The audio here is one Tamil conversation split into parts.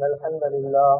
إن الحمد لله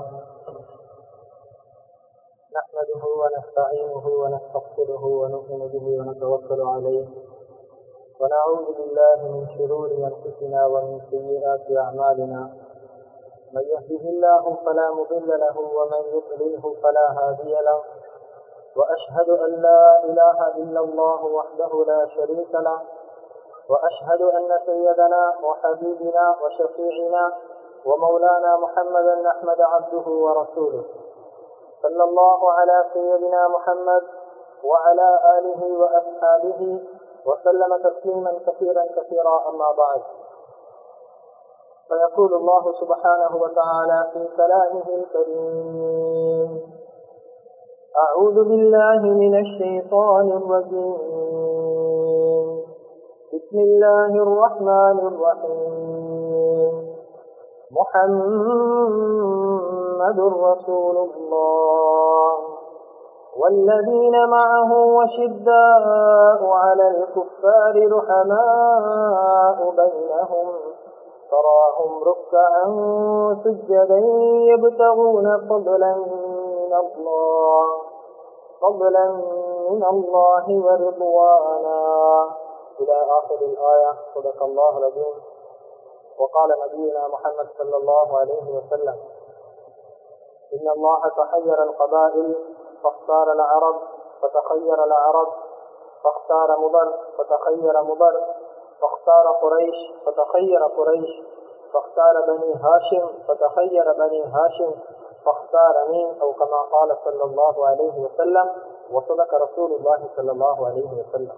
نحمده ونستعينه ونستغفره ونؤمن به ونتوكل عليه ونعوذ بالله من شرور أنفسنا ومن سيئات أعمالنا من يهده الله فلا مضل له ومن يضلله فلا هادي له وأشهد أن لا إله إلا الله وحده لا شريك له وأشهد أن سيدنا وحبيبنا وشفيعنا ومولانا محمدا أحمد عبده ورسوله صلى الله على سيدنا محمد وعلى آله وأصحابه وسلم تسليما كثيرا كثيرا أما بعد فيقول الله سبحانه وتعالى في كلامه الكريم أعوذ بالله من الشيطان الرجيم بسم الله الرحمن الرحيم محمد رسول الله والذين معه وشداء على الكفار رحماء بينهم تراهم ركعا سجدا يبتغون فضلا من الله فضلا من الله ورضوانا إلى آخر الآية صدق الله العظيم وقال نبينا محمد صلى الله عليه وسلم إن الله تخير القبائل فاختار العرب فتخير العرب فاختار مضر فتخير مضر فاختار قريش فتخير قريش فاختار بني هاشم فتخير بني هاشم فاختارني أو كما قال صلى الله عليه وسلم وصدق رسول الله صلى الله عليه وسلم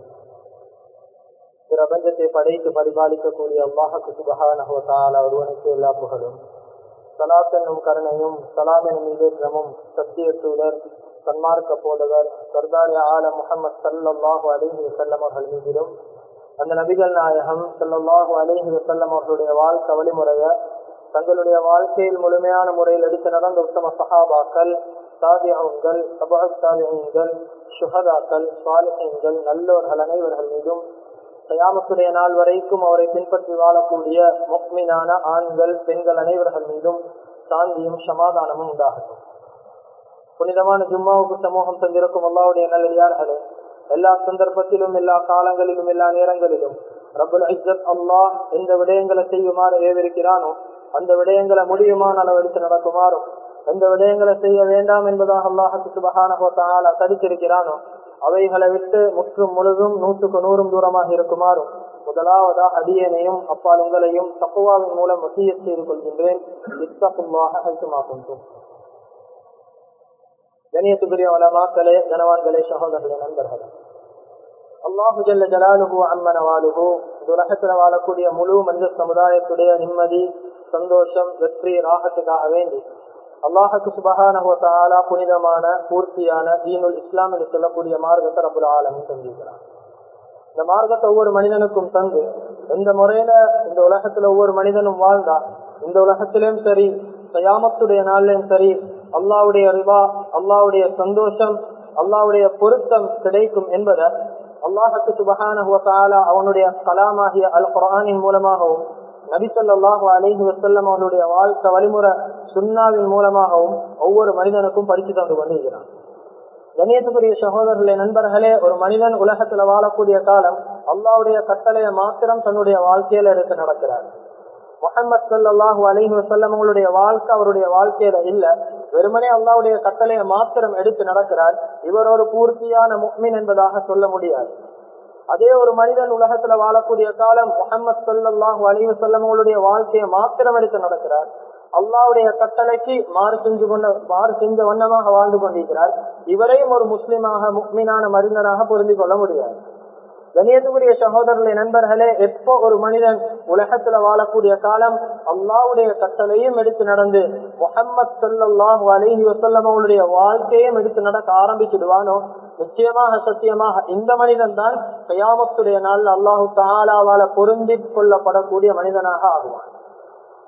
பிரபஞ்சத்தை படைத்து பரிபாலிக்கக்கூடிய அல்லாஹுக்கு சுபகான ஒருவனுக்கு எல்லா புகழும் சலாத் என்னும் கருணையும் சலாம் எனும் இதேற்றமும் சத்திய சூழர் சன்மார்க்க போதவர் சர்தாரி ஆல முகமது சல்லாஹூ அலிஹி வசல்லம் அவர்கள் மீதிலும் அந்த நபிகள் நாயகம் சல்லாஹூ அலிஹி வசல்லம் அவர்களுடைய வாழ்க்கை வழிமுறைய தங்களுடைய வாழ்க்கையில் முழுமையான முறையில் எடுத்து நடந்த உத்தம சஹாபாக்கள் தாபியங்கள் சபக தாபியங்கள் சுகதாக்கள் சுவாலிகங்கள் நல்லோர்கள் அனைவர்கள் மீதும் கயாமத்துடைய நாள் வரைக்கும் அவரை பின்பற்றி வாழக்கூடிய முக்மீனான ஆண்கள் பெண்கள் அனைவர்கள் மீதும் சாந்தியும் சமாதானமும் உண்டாகட்டும் புனிதமான ஜும்மாவுக்கு சமூகம் தந்திருக்கும் அல்லாவுடைய நல்லடியார்களே எல்லா சந்தர்ப்பத்திலும் எல்லா காலங்களிலும் எல்லா நேரங்களிலும் ரபுல் ஐசத் அல்லாஹ் எந்த விடயங்களை செய்யுமாறு ஏவிருக்கிறானோ அந்த விடயங்களை முடியுமான அளவெடுத்து நடக்குமாறும் எந்த விடயங்களை செய்ய வேண்டாம் என்பதாக அல்லாஹத்து சுபகான தடுத்திருக்கிறானோ அவைகளை விட்டு முற்றும் முழுதும் நூற்றுக்கு நூறும் தூரமாக இருக்குமாறும் முதலாவதாக அடியனையும் அப்பால் உங்களையும் தப்புவாவின் மூலம் வசிய செய்து கொள்கின்றேன் இத்தப்புவாக ஹைக்குமாக்கும் கணியத்துக்குரிய வளமாக்களே கனவான்களே சகோதரர்களே நண்பர்களே அல்லாஹு ஜல்ல ஜலாலுகு அம்மன வாழுகு இந்த உலகத்துல வாழக்கூடிய முழு மனித சமுதாயத்துடைய நிம்மதி சந்தோஷம் வெற்றி ராகத்துக்காக வேண்டி அல்லாஹுக்கு சுபகான புனிதமான பூர்த்தியான தீனுல் இஸ்லாம் என்று சொல்லக்கூடிய மார்க்கத்தை ரபுல் ஆலமும் தந்திருக்கிறான் இந்த மார்க்கத்தை ஒவ்வொரு மனிதனுக்கும் தந்து எந்த முறையில இந்த உலகத்துல ஒவ்வொரு மனிதனும் வாழ்ந்தா இந்த உலகத்திலும் சரி சயாமத்துடைய நாளிலும் சரி அல்லாவுடைய ரிவா அல்லாவுடைய சந்தோஷம் அல்லாவுடைய பொருத்தம் கிடைக்கும் என்பதை அல்லாஹுக்கு சுபகான அவனுடைய கலாமாகிய அல் குரானின் மூலமாகவும் நபிசல்லாஹு அலிஹி வசல்லம் அவருடைய வாழ்க்கை வழிமுறை சுண்ணாவின் மூலமாகவும் ஒவ்வொரு மனிதனுக்கும் படித்து தந்து கொண்டிருக்கிறான் கணேசபுரிய சகோதரர்களே நண்பர்களே ஒரு மனிதன் உலகத்துல வாழக்கூடிய காலம் அல்லாவுடைய கட்டளையை மாத்திரம் தன்னுடைய வாழ்க்கையில எடுத்து நடக்கிறார் முகமது சல்லாஹூ அலிஹி வசல்லம் அவங்களுடைய வாழ்க்கை அவருடைய வாழ்க்கையில இல்ல வெறுமனே அல்லாவுடைய கட்டளையை மாத்திரம் எடுத்து நடக்கிறார் இவர் ஒரு பூர்த்தியான முக்மின் என்பதாக சொல்ல முடியாது அதே ஒரு மனிதன் உலகத்துல வாழக்கூடிய காலம் முகமது சல்லாஹூ அலி வசல்லமங்களுடைய வாழ்க்கையை மாத்திரம் எடுத்து நடக்கிறார் அல்லாவுடைய கட்டளைக்கு மாறு செஞ்சு கொண்ட மாறு செஞ்ச வண்ணமாக வாழ்ந்து கொண்டிருக்கிறார் இவரையும் ஒரு முஸ்லிமாக முக்மீனான மனிதனாக பொருந்திக் கொள்ள முடியாது கணியத்துக்குரிய சகோதரர்களே நண்பர்களே எப்போ ஒரு மனிதன் உலகத்துல வாழக்கூடிய காலம் அல்லாவுடைய கட்டளையும் எடுத்து நடந்து முகம்மது சல்லாஹூ அலிஹி வசல்லம் அவளுடைய வாழ்க்கையும் எடுத்து நடக்க ஆரம்பிச்சிடுவானோ நிச்சயமாக சத்தியமாக இந்த மனிதன் தான் கயாமத்துடைய நாள் அல்லாஹு தாலாவால பொருந்தி கொள்ளப்படக்கூடிய மனிதனாக ஆகுவான்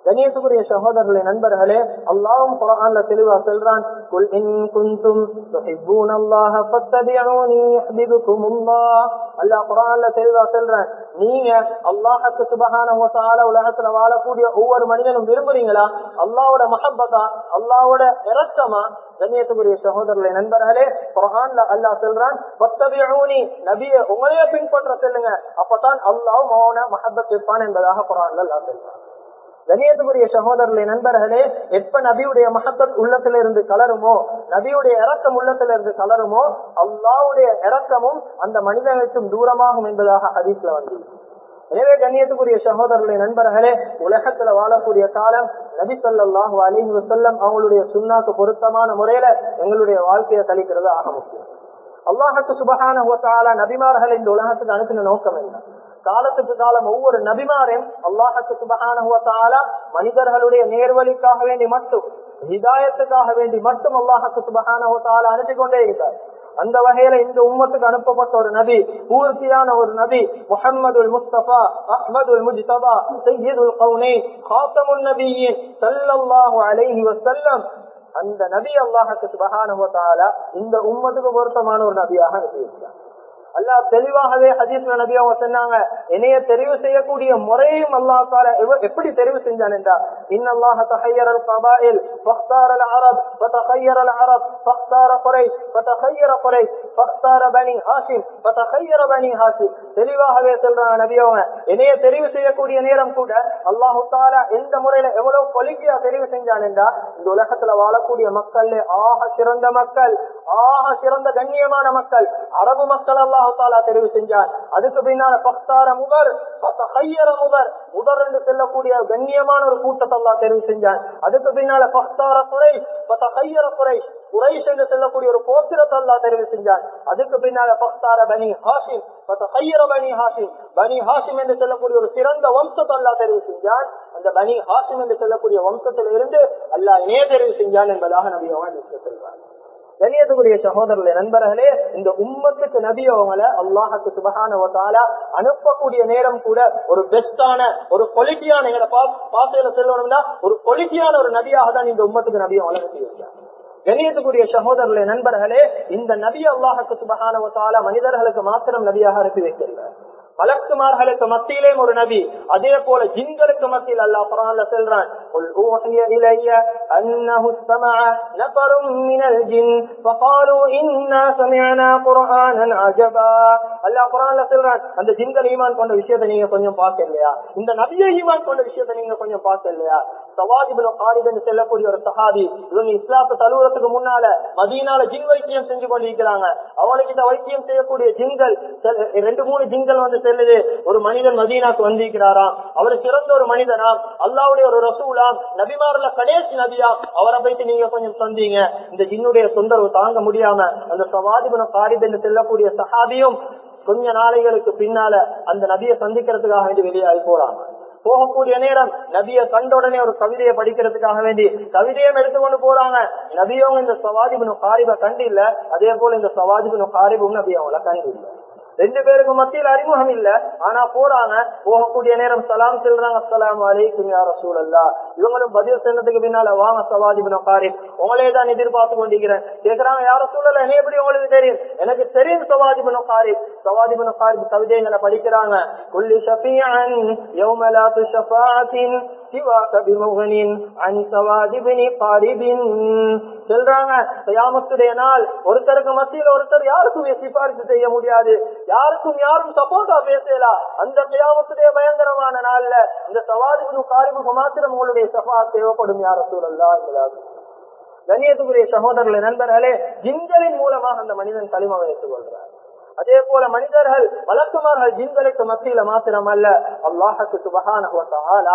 கணியத்துக்குரிய சகோதரர்களே நண்பர்களே அல்லாஹ்வும் குர்ஆன்ல தெளிவா சொல்றான் குல் இன் குன்தும் துஹிப்பூனல்லாஹ ஃபத்தபிஊனி யுஹ்பிபுகுமுல்லாஹ் அல்லாஹ் குர்ஆன்ல தெளிவா சொல்றான் நீங்க அல்லாஹ்வுக்கு சுப்ஹானஹு வ தஆலா உலகத்துல வாழக்கூடிய ஒவ்வொரு மனிதனும் விரும்புறீங்களா அல்லாஹ்வோட மஹப்பதா அல்லாஹ்வோட இரக்கமா கண்ணியத்துக்குரிய சகோதரர்களே நண்பர்களே குர்ஆன்ல அல்லாஹ் சொல்றான் ஃபத்தபிஊனி நபியே உங்களையே பின்பற்ற சொல்லுங்க அப்பதான் அல்லாஹ் மௌன மஹப்பத் இருப்பான் என்பதாக குர்ஆன்ல அல்லாஹ் சொல்றான் கணியத்துக்குரிய சகோதரர்களே நண்பர்களே எப்ப நபியுடைய மகத்தத் உள்ளத்துல இருந்து கலருமோ நபியுடைய இறக்கம் உள்ளத்துல இருந்து கலருமோ அல்லாவுடைய இறக்கமும் அந்த மனிதனுக்கும் தூரமாகும் என்பதாக ஹதீஸ்ல வந்து எனவே கண்ணியத்துக்குரிய சகோதரர்களே நண்பர்களே உலகத்துல வாழக்கூடிய காலம் நபி சொல்லாஹு அலிஹி வசல்லம் அவங்களுடைய சுண்ணாக்கு பொருத்தமான முறையில எங்களுடைய வாழ்க்கையை கழிக்கிறது ஆக முக்கியம் அல்லாஹுக்கு சுபகான நபிமார்களை இந்த உலகத்துக்கு அனுப்பின நோக்கம் என்ன காலத்துக்கு காலம் ஒவ்வொரு நபிமாரையும் அல்லாஹுக்கு சுபகான மனிதர்களுடைய நேர்வழிக்காக வேண்டி மட்டும் ஹிதாயத்துக்காக வேண்டி மட்டும் அல்லாஹுக்கு சுபகான அனுப்பி கொண்டே இருந்தார் அந்த வகையில இந்த உம்மத்துக்கு அனுப்பப்பட்ட ஒரு நபி பூர்த்தியான ஒரு நபி முஹம்மது முஸ்தபா அஹ்மது முஜ்தபா சையீதுல் கவுனை காத்தமுன் நபியின் சல்லல்லாஹு அலைஹி வஸல்லம் அந்த நபி அல்லாஹுக்கு சுபகான இந்த உம்மத்துக்கு பொருத்தமான ஒரு நபியாக அனுப்பியிருக்கிறார் அல்லாஹ் தெளிவாகவே ஹதீஸ் நபி அவங்க சொன்னாங்க என்னைய தெரிவு செய்யக்கூடிய முறையும் அல்லா தால எப்படி தெரிவு செஞ்சான் என்றா இன்னல்லாஹ தஹய்யர القبائل فاختار العرب فتخير العرب فاختار قريش فتخير قريش فاختار بني هاشم فتخير بني هاشم தெளிவாகவே சொல்றாங்க நபி அவங்க என்னைய தெரிவு செய்யக்கூடிய நேரம் கூட அல்லாஹு தாலா எந்த முறையில எவ்வளவு கொலிக்கையா தெரிவு செஞ்சான் என்றா இந்த உலகத்துல வாழக்கூடிய மக்கள் ஆக சிறந்த மக்கள் ஆக சிறந்த கண்ணியமான மக்கள் அரபு மக்கள் அல்லாஹ் அல்லாஹாலா தெரிவு செஞ்சார் அதுக்கு பின்னால பக்தார முதர் கையற முதர் முதர் என்று செல்லக்கூடிய கண்ணியமான ஒரு கூட்டத்தை அல்லா தெரிவு செஞ்சான் அதுக்கு பின்னால பக்தார குறை கையற குறை குறைஷ் என்று செல்லக்கூடிய ஒரு கோத்திரத்தை அல்லா தெரிவு செஞ்சான் அதுக்கு பின்னால பக்தார பனி ஹாசிம் கையற பனி ஹாசிம் பனி ஹாசிம் என்று செல்லக்கூடிய ஒரு சிறந்த வம்சத்தை அல்லா தெரிவு செஞ்சான் அந்த பனி ஹாசிம் என்று செல்லக்கூடிய வம்சத்தில் இருந்து அல்லாஹ் இணைய தெரிவு செஞ்சான் என்பதாக நபி அவன் சொல்றான் கணியத்துக்குரிய சகோதரர்களே நண்பர்களே இந்த உம்மத்துக்கு நபி அவங்களை அல்லாஹுக்கு சுபகான அனுப்பக்கூடிய நேரம் கூட ஒரு பெஸ்டான ஒரு குவாலிட்டியான எங்களை பாசையில செல்லணும்னா ஒரு குவாலிட்டியான ஒரு நபியாக தான் இந்த உம்மத்துக்கு நபி அவங்களை வச்சிருக்காங்க கணியத்துக்குரிய சகோதரர்களே நண்பர்களே இந்த நபி அல்லாஹுக்கு சுபகான மனிதர்களுக்கு மாத்திரம் நபியாக அனுப்பி வைக்கிறார் மலக்குமார்களுக்கு மத்தியிலேயும் ஒரு நபி அதே போல ஜின்களுக்கு மத்தியில் அல்லா குரான்ல செல்றான் قل اوحي الي انه استمع نفر من الجن فقالوا انا سمعنا قرانا عجبا அல்லாஹ் குரான்ல சொல்றான் அந்த ஜின்கள் ஈமான் கொண்ட விஷயத்தை நீங்க கொஞ்சம் பார்க்க இல்லையா இந்த நபியை ஈமான் கொண்ட விஷயத்தை நீங்க கொஞ்சம் பார்க்க இல்லையா சவாஜிபுல காலிதன் செல்லக்கூடிய ஒரு சஹாபி இவங்க இஸ்லாத்து தழுவுறதுக்கு முன்னால மதீனால ஜின் வைத்தியம் செஞ்சு கொண்டிருக்கிறாங்க அவனுக்கு இந்த வைத்தியம் செய்யக்கூடிய ஜின்கள் ரெண்டு மூணு ஜின்கள் வந்து செல்லுது ஒரு மனிதன் மதீனாக்கு வந்திருக்கிறாராம் அவர் சிறந்த ஒரு மனிதனாம் அல்லாவுடைய ஒரு ரசூலாம் நபிமாரில் கடைசி நபியா அவரை போயிட்டு நீங்க கொஞ்சம் சந்தீங்க இந்த ஜின்னுடைய தொந்தரவு தாங்க முடியாம அந்த சவாதிபுன காரிதன் செல்லக்கூடிய சஹாபியும் கொஞ்ச நாளைகளுக்கு பின்னால அந்த நபியை சந்திக்கிறதுக்காக வேண்டி வெளியாகி போறாங்க போகக்கூடிய நேரம் நபிய கண்ட உடனே ஒரு கவிதையை படிக்கிறதுக்காக வேண்டி கவிதையும் எடுத்துக்கொண்டு போறாங்க நபியவங்க இந்த சவாதிபுனு காரிப கண்டு இல்ல அதே போல இந்த சவாதிபுனு காரிபும் நபி அவங்கள கண்டு இல்ல ரெண்டு பேருக்கு மத்தியில் அறிமுகம் இல்ல ஆனா போறாங்க போகக்கூடிய நேரம் சலாம் செல்றாங்க அஸ்லாம் அலைக்கும் யார சூழல்லா இவங்களும் பதில் செல்லதுக்கு பின்னால வாங்க சவாதிபுன காரி உங்களே தான் எதிர்பார்த்து கொண்டிருக்கிறேன் கேக்குறாங்க யார சூழல என்ன எப்படி உங்களுக்கு தெரியும் எனக்கு தெரியும் சவாதிபுன காரி சவாதிபுன காரி கவிதைகளை படிக்கிறாங்க குல்லி ஷபியன் யௌமலாத்து ஷஃபாத்தின் சிவாக பிமுகனின் அன் சவாதிபினி காரிபின் சொல்றாங்க கயாமத்துடைய நாள் ஒருத்தருக்கு மத்தியில் ஒருத்தர் யாருக்கும் சிபாரிசு செய்ய முடியாது யாருக்கும் யாரும் சப்போர்ட்டா பேசலாம் அந்த கயாமத்துடைய பயங்கரமான நாள்ல இந்த சவாதிபுனு காரிபுக்கு மாத்திரம் உங்களுடைய சபா தேவைப்படும் யார சூழல்லா என்பதாக கண்ணியத்துக்குரிய சகோதரர்களை நண்பர்களே ஜின்களின் மூலமாக அந்த மனிதன் களிமவை எடுத்துக் கொள்கிறார் அதே போல மனிதர்கள் வழக்குமார்கள் ஜின்களுக்கு மத்தியில மாத்திரம் அல்ல அல்லாஹுக்கு சுபகான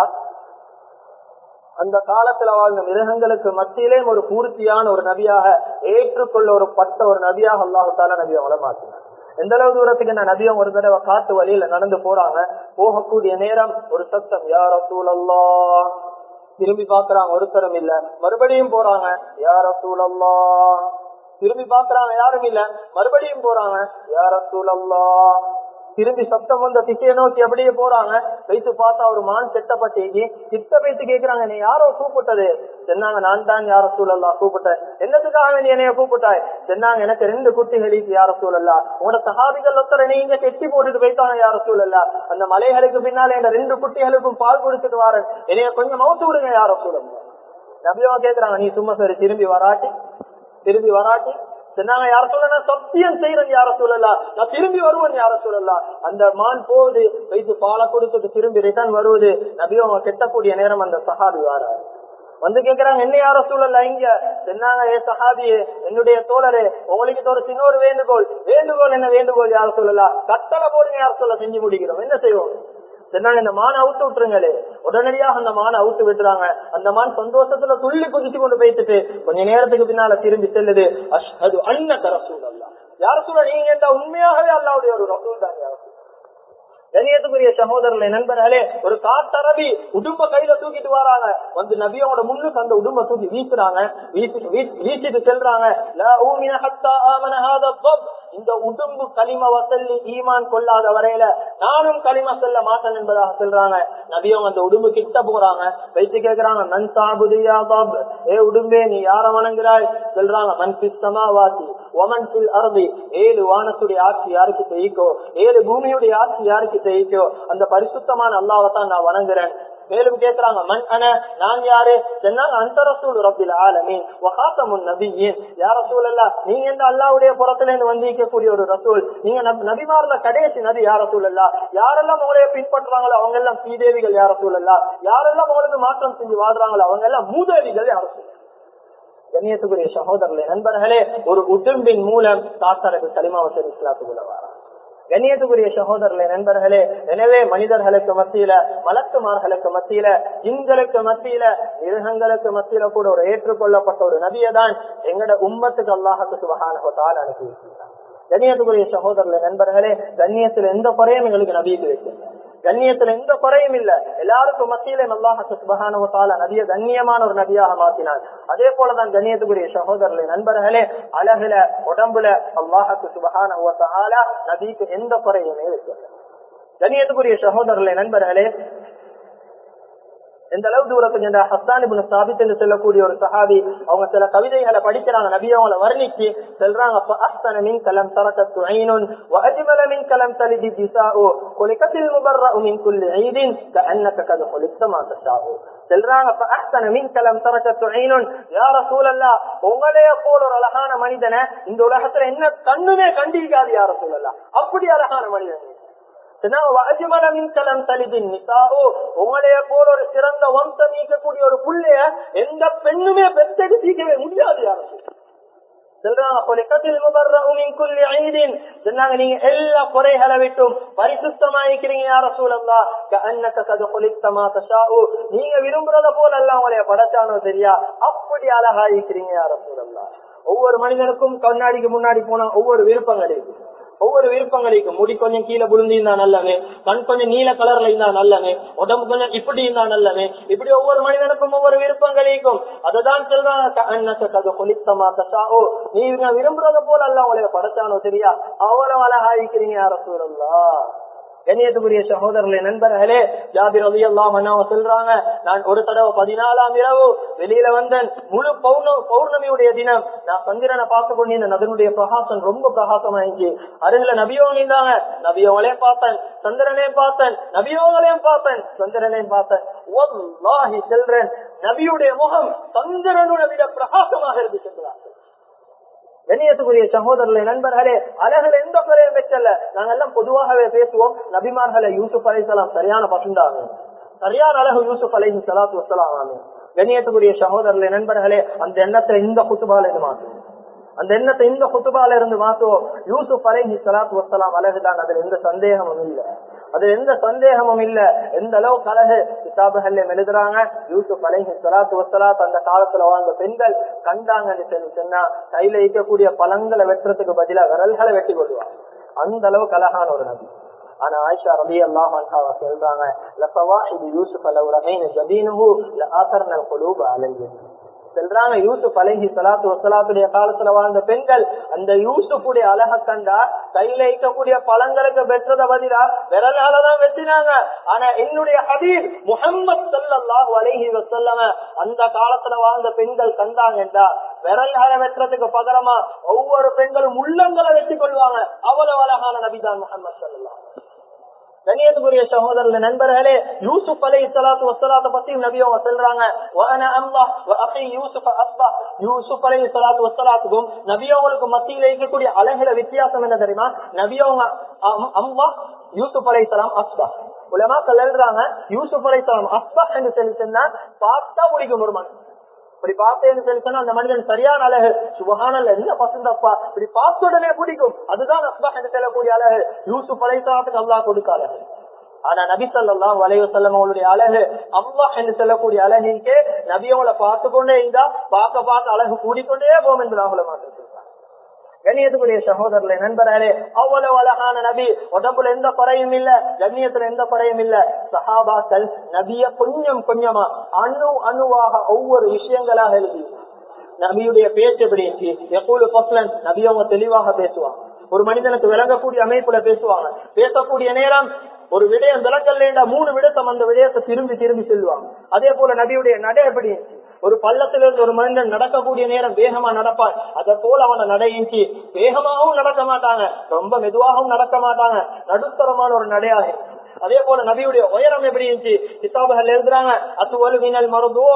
அந்த காலத்துல வாழ்ந்த மிருகங்களுக்கு மத்தியிலே ஒரு பூர்த்தியான ஒரு நபியாக ஏற்றுக்கொள்ள ஒரு பட்ட ஒரு நபியாக அல்லாஹால நபி அவங்கள மாத்தினார் எந்த அளவு தூரத்துக்கு இந்த நபியம் ஒரு தடவை காட்டு வழியில நடந்து போறாங்க போகக்கூடிய நேரம் ஒரு சத்தம் யார சூழல்லா திரும்பி பாக்குறாங்க ஒருத்தரும் இல்ல மறுபடியும் போறாங்க யார சூழல்லா திரும்பி பாக்குறாங்க யாரும் இல்ல மறுபடியும் போறாங்க யார சூழல்லா திரும்பி சத்தம் வந்த திசையை நோக்கி அப்படியே போறாங்க வைத்து பார்த்தா ஒரு மான் செட்டப்பட்டேங்கி கிட்ட வைத்து கேக்குறாங்க நீ யாரோ கூப்பிட்டது சொன்னாங்க நான் தான் யார சூழல்லா கூப்பிட்டேன் என்னத்துக்காக நீ என்னைய கூப்பிட்டாய் சொன்னாங்க எனக்கு ரெண்டு குட்டிகளுக்கு யார சூழல்லா உங்களோட சகாபிகள் ஒருத்தரை நீங்க கெட்டி போட்டுட்டு போயிட்டாங்க யார சூழல்லா அந்த மலைகளுக்கு பின்னால இந்த ரெண்டு குட்டிகளுக்கும் பால் குடிச்சிட்டு வாரன் என்னைய கொஞ்சம் மவுத்து விடுங்க யார சூழல்லா நபியவா கேக்குறாங்க நீ சும்மா சரி திரும்பி வராட்டி திரும்பி வராட்டி சொன்னாங்க யார சொல்லலாம் சத்தியம் செய்யறேன் யார சொல்லலாம் நான் திரும்பி வருவேன் யார சொல்லலாம் அந்த மான் போகுது வைத்து பாலை கொடுத்துட்டு திரும்பி ரிட்டர்ன் வருவது நபியும் அவங்க கெட்டக்கூடிய நேரம் அந்த சஹாபி வாராரு வந்து கேக்குறாங்க என்ன யார சூழல்ல இங்க சொன்னாங்க ஏ சஹாபியே என்னுடைய தோழரே உங்களுக்கு ஒரு சின்ன ஒரு வேண்டுகோள் வேண்டுகோள் என்ன வேண்டுகோள் யார சொல்லலாம் கட்டளை போடுங்க யார சொல்ல செஞ்சு முடிக்கிறோம் என்ன செய்வோம் சொன்னாங்க இந்த மானை அவுத்து விட்டுருங்களே உடனடியாக அந்த மானை அவுத்து விட்டுறாங்க அந்த மான் சந்தோஷத்துல துள்ளி குதிச்சு கொண்டு போயிட்டு கொஞ்ச நேரத்துக்கு பின்னால திரும்பி செல்லுது அஷ்ஹது அன்ன ரசூல் அல்லா யார சொல்ல நீங்க கேட்டா உண்மையாகவே அல்லாவுடைய ஒரு ரசூல் தான் யார கண்ணியத்துக்குரிய சகோதரர்களை நண்பர்களே ஒரு காட்டரபி உடும்ப கையில தூக்கிட்டு வராங்க வந்து நபியோட முன்னுக்கு அந்த உடும்ப தூக்கி வீசுறாங்க வீசி வீசிட்டு செல்றாங்க லா ஊமின ஹத்தா ஆமன ஹாதா பப். இந்த உடும்பு களிம வசல்லி ஈமான் கொள்ளாத வரையில நானும் களிம செல்ல மாட்டேன் என்பதாக சொல்றாங்க நபியும் அந்த உடும்பு கிட்ட போறாங்க வைத்து கேக்குறாங்க நன் சாபுதியா பாப் ஏ உடும்பே நீ யார வணங்குறாய் சொல்றாங்க மன் பிஸ்தமா வாசி ஒமன் பில் அருதி ஏழு வானத்துடைய ஆட்சி யாருக்கு செய்யிக்கோ ஏழு பூமியுடைய ஆட்சி யாருக்கு செய்யிக்கோ அந்த பரிசுத்தமான அல்லாவத்தான் நான் வணங்குறேன் மேலும் கேக்குறாங்க மண் அன நான் யாரு சொன்னாங்க அந்த ரசூல் ரபில் ஆலமீன் வகாத்தமுன் நபியின் யார் ரசூல் அல்ல நீங்க எந்த அல்லாவுடைய புறத்துல இருந்து வந்திருக்கக்கூடிய ஒரு ரசூல் நீங்க நபி- நபிமார்ல கடைசி நபி யார் ரசூல் அல்ல யாரெல்லாம் உங்களைய பின்பற்றுறாங்களோ அவங்க எல்லாம் ஸ்ரீதேவிகள் யார் ரசூல் அல்ல யாரெல்லாம் உங்களுக்கு மாற்றம் செஞ்சு வாழ்றாங்களோ அவங்க எல்லாம் மூதேவிகள் யார் ரசூல் கண்ணியத்துக்குரிய சகோதரர்களே நண்பர்களே ஒரு உடும்பின் மூலம் தாத்தரகு சலிமாவசர் இஸ்லாத்துக்குள்ள வராங்க கண்ணியத்துக்குரிய சகோதரர்களே நண்பர்களே எனவே மனிதர்களுக்கு மத்தியில மலக்குமார்களுக்கு மத்தியில ஜின்களுக்கு மத்தியில மிருகங்களுக்கு மத்தியில கூட ஒரு ஏற்றுக்கொள்ளப்பட்ட ஒரு நபியை தான் எங்கட உம்மத்துக்கு அல்லாஹுக்கு சுபகான அனுப்பி வச்சிருக்காங்க கண்ணியத்துக்குரிய சகோதரர்களே நண்பர்களே கண்ணியத்துல எந்த குறையும் எங்களுக்கு நபிக்கு வைக்கல கண்ணியத்துல எந்த குறையும் இல்ல எல்லாருக்கும் மத்தியிலே அல்லாஹு சுபகான தால நபிய கண்ணியமான ஒரு நபியாக மாத்தினார் அதே போலதான் கண்ணியத்துக்குரிய சகோதரர்களே நண்பர்களே அழகுல உடம்புல அல்லாஹுக்கு சுபகான தாலா நபிக்கு எந்த குறையுமே வைக்கல கண்ணியத்துக்குரிய சகோதரர்களே நண்பர்களே எந்த அளவு தூரத்துக்கு இந்த ஹஸ்தான் இப்னு சாபித் என்று சொல்லக்கூடிய ஒரு சஹாபி அவங்க சில கவிதைகளை படிக்கிறாங்க நபி அவங்கள வர்ணிச்சு சொல்றாங்க فأحسن منك لم تركت عين وأجمل منك لم تلد النساء خلقت المبرأ من كل عيد كأنك قد خلقت ما تشاء சொல்றாங்க فأحسن منك لم تركت عين يا رسول الله உங்களைய போல ஒரு அழகான மனிதனை இந்த உலகத்துல என்ன கண்ணுமே கண்டிருக்காது யார சொல்லலாம் அப்படி அழகான மனிதன் உங்களைய போல ஒரு சிறந்த வம்சம் நீக்கக்கூடிய ஒரு புள்ளைய எந்த பெண்ணுமே பெற்றெடுத்திக்கவே முடியாது யாரும் நீங்க எல்லா குறைகளை விட்டும் பரிசுத்தமாயிருக்கிறீங்க யார சூழல்லா நீங்க விரும்புறத போல எல்லாம் உங்களைய படைச்சானோ சரியா அப்படி அழகாயிருக்கிறீங்க யார சூழல்லா ஒவ்வொரு மனிதனுக்கும் கண்ணாடிக்கு முன்னாடி போனா ஒவ்வொரு விருப்பங்கள் இருக்கு ஒவ்வொரு விருப்பங்களுக்கும் முடி கொஞ்சம் கீழே விழுந்து இருந்தா நல்லவே கண் கொஞ்சம் நீல கலர்ல இருந்தா நல்லவே உடம்பு கொஞ்சம் இப்படி இருந்தா நல்லவே இப்படி ஒவ்வொரு மனிதனுக்கும் ஒவ்வொரு விருப்பங்களுக்கும் அதுதான் சொல்றாங்க நீங்க விரும்புறத போல அல்ல உங்களை படைச்சானோ சரியா அவ்வளவு அழகாயிருக்கிறீங்க யார சூழல்லா கண்ணியத்துக்குரிய சகோதரர்களே நண்பர்களே ஜாபிர் ரவி எல்லாம் சொல்றாங்க நான் ஒரு தடவை பதினாலாம் இரவு வெளியில வந்தேன் முழு பௌர்ண பௌர்ணமியுடைய தினம் நான் சந்திரனை பார்த்து கொண்டிருந்தேன் அதனுடைய பிரகாசம் ரொம்ப பிரகாசமாயிடுச்சு அருகில நபியோங்க இருந்தாங்க நபியோங்களையும் பார்த்தேன் சந்திரனையும் பார்த்தேன் நபியோங்களையும் பார்த்தேன் சந்திரனையும் பார்த்தேன் ஒல்லாஹி செல்றேன் நபியுடைய முகம் சந்திரனுடைய விட பிரகாசமாக இருந்து சென்றார்கள் கண்ணியத்துக்குரிய சகோதரர்களே நண்பர்களே அழகுல எந்த குறையும் வைக்கல நாங்க எல்லாம் பொதுவாகவே பேசுவோம் நபிமார்களை யூசுப் அலைசலாம் சரியான பசுந்தாங்க சரியான அழகு யூசுப் அலைஹி சலாத்து வசலாம் கண்ணியத்துக்குரிய சகோதரர்களே நண்பர்களே அந்த எண்ணத்தை இந்த குத்துபால இருந்து மாற்றுவோம் அந்த எண்ணத்தை இந்த குத்துபால இருந்து மாற்றுவோம் யூசுப் அலைஹி சலாத்து வசலாம் அழகுதான் அதுல எந்த சந்தேகமும் இல்லை அது எந்த சந்தேகமும் இல்ல எந்த அளவுக்கு அழகு கிதாபுகள்ல எழுதுறாங்க யூசுப் அலைஹி சலாத்து வசலாத் அந்த காலத்துல வாழ்ந்த பெண்கள் கண்டாங்கன்னு சொல்லி சொன்னா கையில இருக்கக்கூடிய பழங்களை வெட்டுறதுக்கு பதிலா விரல்களை வெட்டி கொள்வாங்க அந்த அளவுக்கு அழகான ஒரு நபி ஆனா ஆயிஷா ரபி அல்லாஹ் சொல்றாங்க லசவாஹிபு யூசுப் அலவு ரஹைன ஜபீனுஹு லஆசர்ன குலூப அலைஹி சொல்றாங்க யூசுப் அலைஹி சலாத்து வசலாத்துடைய காலத்துல வாழ்ந்த பெண்கள் அந்த யூசுஃபுடைய அழக கண்டா கையில இருக்கக்கூடிய பழங்களுக்கு வெற்றத பதிலா விரலாலதான் வெட்டினாங்க ஆனா என்னுடைய ஹபீப் முகம்மது சல்லாஹூ அலைஹி வசல்லம அந்த காலத்துல வாழ்ந்த பெண்கள் கண்டாங்கன்றா விரல்கால வெட்டுறதுக்கு பகரமா ஒவ்வொரு பெண்களும் உள்ளங்களை வெட்டி கொள்வாங்க அவ்வளவு அழகான நபிதான் முகமது சல்லா கண்ணியத்துக்குரிய சகோதரர்கள நண்பர்களே யூசுப் அலை சலாத்து வசலாத்த பத்தி நபி அவங்க சொல்றாங்க யூசுப் அஸ்பா யூசுப் அலை சலாத்து வசலாத்துக்கும் நபி அவங்களுக்கு மத்தியில் இருக்கக்கூடிய அழகுல வித்தியாசம் என்ன தெரியுமா நபி அவங்க அம்மா யூசுப் அலை சலாம் அஸ்பா உலமாக்கள் எழுதுறாங்க யூசுப் அலை சலாம் அஸ்பா என்று சொல்லி சொன்னா பார்த்தா பிடிக்கும் ஒரு மனுஷன் இப்படி பார்த்தேன்னு சொல்லி சொன்னா அந்த மனிதன் சரியான அழகு சுபகானல்ல என்ன பசந்தப்பா இப்படி பார்த்த உடனே பிடிக்கும் அதுதான் அஸ்பா என்று சொல்லக்கூடிய அழகு யூசுப் அலைசாத்துக்கு அல்லா கொடுக்க அழகு ஆனா நபி சொல்லலாம் வலைய செல்லம் அவங்களுடைய அழகு அம்மா என்று சொல்லக்கூடிய அழகிக்கே நபி அவங்களை பார்த்து கொண்டே இருந்தா பார்க்க பார்க்க அழகு கூடிக்கொண்டே போகும் என்று அவங்கள மாற்றிருக்காங்க கண்ணியத்துக்குரிய சகோதரர்களே நண்பர்களே அவ்வளவு அழகான நபி உடம்புல எந்த குறையும் இல்ல கண்ணியத்துல எந்த குறையும் இல்ல சஹாபாக்கள் நபிய கொஞ்சம் கொஞ்சமா அணு அணுவாக ஒவ்வொரு விஷயங்களாக எழுதி நபியுடைய பேச்சு எப்படி எப்போது பஸ்லன் நபி அவங்க தெளிவாக பேசுவாங்க ஒரு மனிதனுக்கு விளங்கக்கூடிய அமைப்புல பேசுவாங்க பேசக்கூடிய நேரம் ஒரு விடயம் விளக்கல்ல மூணு விடத்தம் அந்த விடயத்தை திரும்பி திரும்பி செல்வாங்க அதே போல நபியுடைய நடை எப்படி ஒரு பள்ளத்திலிருந்து ஒரு மனிதன் நடக்கக்கூடிய நேரம் வேகமா நடப்பான் அதை போல அவனை நடையின்றி வேகமாகவும் நடக்க மாட்டாங்க ரொம்ப மெதுவாகவும் நடக்க மாட்டாங்க நடுத்தரமான ஒரு நடையாக அதே போல நபியுடைய உயரம் எப்படி இருந்துச்சு கிதாபுகள் எழுதுறாங்க அத்து ஒரு மீனல் மருந்துவோ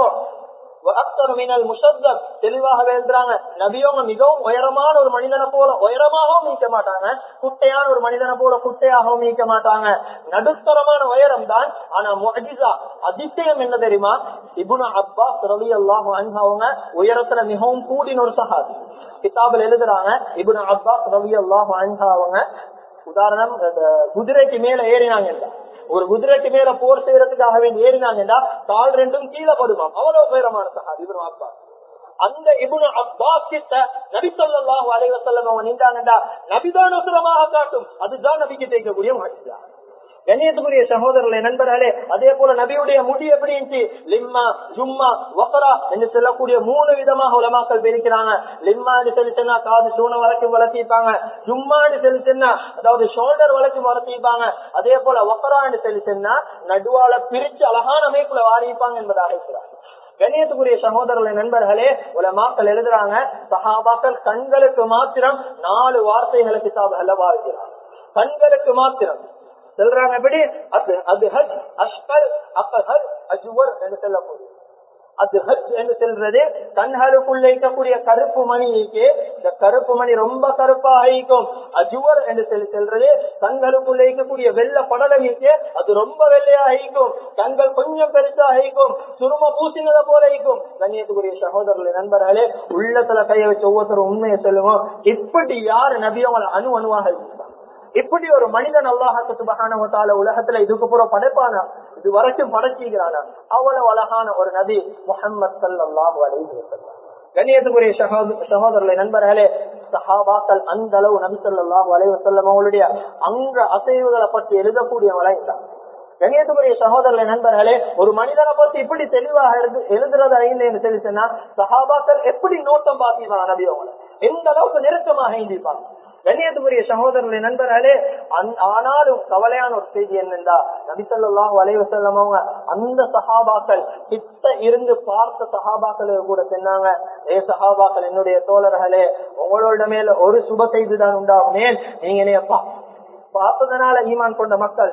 தெளிவாக எழுதுறாங்க நபியவங்க மிகவும் உயரமான ஒரு மனிதனை போல உயரமாகவும் நீக்க மாட்டாங்க குட்டையான ஒரு மனிதனை போல குட்டையாகவும் நீக்க மாட்டாங்க நடுத்தரமான உயரம் தான் ஆனா மொஜிசா அதிசயம் என்ன தெரியுமா இபுன அப்பா ரவி அல்லாஹ் அவங்க உயரத்துல மிகவும் கூடின ஒரு சகாதி கிதாபில் எழுதுறாங்க இபுன அப்பா ரவி அல்லாஹ் அவங்க உதாரணம் குதிரைக்கு மேல ஏறினாங்க ஒரு குதிரைக்கு மேல போர் செய்யறதுக்காக வேண்டி ஏறினாங்கன்னா கால் ரெண்டும் கீழே படுமா அவ்வளவு பேரமான சஹாபி இப்னு அப்பா அந்த இபுனு அப்பாஸ் கிட்ட நபி ஸல்லல்லாஹு அலைஹி வஸல்லம் அவங்க நின்றாங்கடா நபிதான் உசுரமாக காட்டும் அதுதான் நபிக்கு தேய்க்கக்கூடிய மாற்றியா கண்ணியத்துக்குரிய சகோதரர்களே நண்பர்களே அதே போல நபியுடைய முடி எப்படி இருந்துச்சு லிம்மா ஜும்மா வக்கரா என்று சொல்லக்கூடிய மூணு விதமாக உலமாக்கள் பிரிக்கிறாங்க லிம்மான்னு சொல்லி சொன்னா காது சூன வரைக்கும் வளர்த்திப்பாங்க ஜும்மான்னு சொல்லி சொன்னா அதாவது ஷோல்டர் வரைக்கும் வளர்த்திப்பாங்க அதே போல வக்கரான்னு சொல்லி சொன்னா நடுவால பிரிச்சு அழகான அமைப்புல வாரிப்பாங்க என்பதாக இருக்கிறார் கணியத்துக்குரிய சகோதரர்களை நண்பர்களே உலமாக்கள் எழுதுறாங்க சஹாபாக்கள் கண்களுக்கு மாத்திரம் நாலு வார்த்தைகளை கிதாபுகளை வாழ்கிறார் கண்களுக்கு மாத்திரம் சொல்றாங்க எப்படி அது அது ஹஜ் அஷ்கர் அப்பஹர் அஜுவர் என்று சொல்லக்கூடிய அது ஹஜ் என்று சொல்றது கண்களுக்குள்ள இருக்கக்கூடிய கருப்பு மணிக்கு இந்த கருப்பு மணி ரொம்ப கருப்பாக இருக்கும் அஜுவர் என்று சொல்லி சொல்றது கண்களுக்குள்ள இருக்கக்கூடிய வெள்ள படலமிக்கு அது ரொம்ப வெள்ளையா இருக்கும் கண்கள் கொஞ்சம் பெருசா இருக்கும் சுரும பூசினத போல இருக்கும் கண்ணியத்துக்குரிய சகோதரர்களே நண்பர்களே உள்ளத்துல கைய வச்சு ஒவ்வொருத்தரும் உண்மையை சொல்லுவோம் இப்படி யாரு நபியவங்களை அணு அணுவாக இருந்தாங்க இப்படி ஒரு மனிதன் அல்லாஹாக்கு சுபகான உலகத்துல இதுக்கு பூரா படைப்பானா இது வரைக்கும் படைச்சிக்கிறானா அவ்வளவு அழகான ஒரு நபி முகமது சல்லாஹூ அலைஹி கண்ணியத்துக்குரிய சகோதரர்களை நண்பர்களே சஹாபாக்கள் அந்த அளவு நபி சொல்லாஹு அலைவசல்லம் அவங்களுடைய அங்க அசைவுகளை பற்றி எழுதக்கூடிய வளைந்தான் கணியத்துக்குரிய சகோதரர்களை நண்பர்களே ஒரு மனிதனை பத்தி இப்படி தெளிவாக எழுது எழுதுறது ஐந்து சொல்லி சொன்னா சஹாபாக்கள் எப்படி நோட்டம் பார்த்திருப்பாங்க நபி அவங்களை எந்த அளவுக்கு நெருக்கமாக எழுந்திருப்பாங்க கண்ணியத்துக்குரிய சகோதரர்களை நண்பர்களே ஆனாலும் கவலையான ஒரு செய்தி என்னென்றா நபிசல்லாஹ் வலைவசல்லம் அவங்க அந்த சஹாபாக்கள் கிட்ட இருந்து பார்த்த சஹாபாக்கள் கூட சொன்னாங்க ஏ சஹாபாக்கள் என்னுடைய தோழர்களே உங்களோட மேல ஒரு சுப செய்தி தான் உண்டாகும் ஏன் நீங்க என்னைய பார்த்ததுனால ஈமான் கொண்ட மக்கள்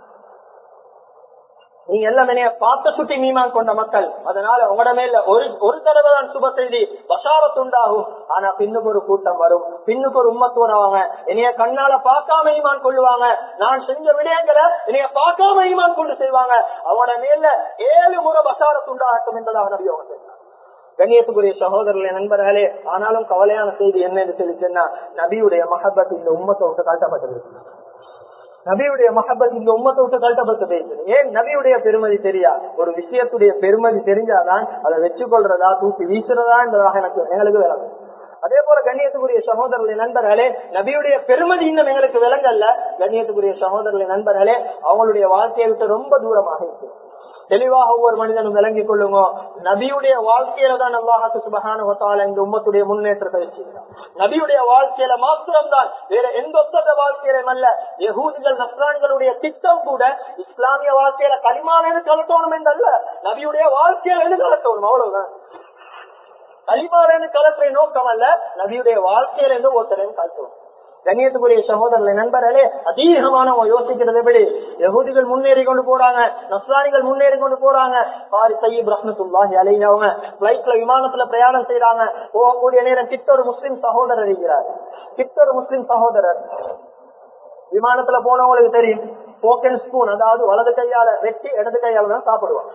நீங்க எல்லாம் என்னைய பார்த்த சுட்டி மீமான் கொண்ட மக்கள் அதனால உங்களோட மேல ஒரு ஒரு தடவை தான் சுப செய்தி வசாரத்து உண்டாகும் ஆனா பின்னுக்கு ஒரு கூட்டம் வரும் பின்னுக்கு ஒரு உம்மத்து வருவாங்க என்னைய கண்ணால பார்க்காம ஈமான் கொள்ளுவாங்க நான் செஞ்ச விடயங்களை என்னைய பார்க்காம ஈமான் கொண்டு செய்வாங்க அவனோட மேல ஏழு முறை வசாரத்து உண்டாகட்டும் என்பதாக நபி அவங்க கண்ணியத்துக்குரிய சகோதரர்களே நண்பர்களே ஆனாலும் கவலையான செய்தி என்ன என்று சொல்லி சொன்னா நபியுடைய மகபத் இந்த உம்மத்தை விட்டு காட்டப்பட்டிருக்கு நபியுடைய மகபத் இந்த உம்மத்தை விட்டு கழட்டப்பட்டு பேசுது ஏன் நபியுடைய பெருமதி தெரியா ஒரு விஷயத்துடைய பெருமதி தெரிஞ்சாதான் அதை வச்சு கொள்றதா தூக்கி வீசுறதா என்பதாக எனக்கு எங்களுக்கு விளங்கும் அதே போல கண்ணியத்துக்குரிய சகோதரர்களை நண்பர்களே நபியுடைய பெருமதி இன்னும் எங்களுக்கு விளங்கல்ல கண்ணியத்துக்குரிய சகோதரர்களை நண்பர்களே அவங்களுடைய வாழ்க்கையை விட்டு ரொம்ப தூரமாக இருக்கு தெளிவாக ஒவ்வொரு மனிதனும் விளங்கிக் கொள்ளுங்க நபியுடைய வாழ்க்கையில தான் அல்லாஹாக்கு சுபகான ஒத்தால இந்த உம்மத்துடைய முன்னேற்றத்தை வச்சிருக்கான் நபியுடைய வாழ்க்கையில மாத்திரம்தான் வேற எந்த ஒத்தத வாழ்க்கையிலும் அல்ல யகூதிகள் நஸ்ரான்களுடைய திட்டம் கூட இஸ்லாமிய வாழ்க்கையில களிமானு கலட்டணும் என்றல்ல நபியுடைய வாழ்க்கையில எது கலட்டணும் அவ்வளவுதான் களிமாறன்னு கலற்றை நோக்கம் அல்ல நபியுடைய வாழ்க்கையில இருந்து ஒருத்தரையும் கலட்டணும் கண்ணியத்துக்குரிய சகோதரர்களை நண்பர்களே அதிகமான யோசிக்கிறது எப்படி யகுதிகள் முன்னேறி கொண்டு போறாங்க நஸ்ரானிகள் முன்னேறி கொண்டு போறாங்க பாரி சையீப் ரஹ்மத்துல்லாஹி அலைஹி அவங்க பிளைட்ல விமானத்துல பிரயாணம் செய்யறாங்க போகக்கூடிய நேரம் கிட்ட ஒரு முஸ்லிம் சகோதரர் இருக்கிறார் கிட்ட ஒரு முஸ்லிம் சகோதரர் விமானத்துல போனவங்களுக்கு தெரியும் போக்கன் ஸ்பூன் அதாவது வலது கையால வெட்டி இடது கையால தான் சாப்பிடுவான்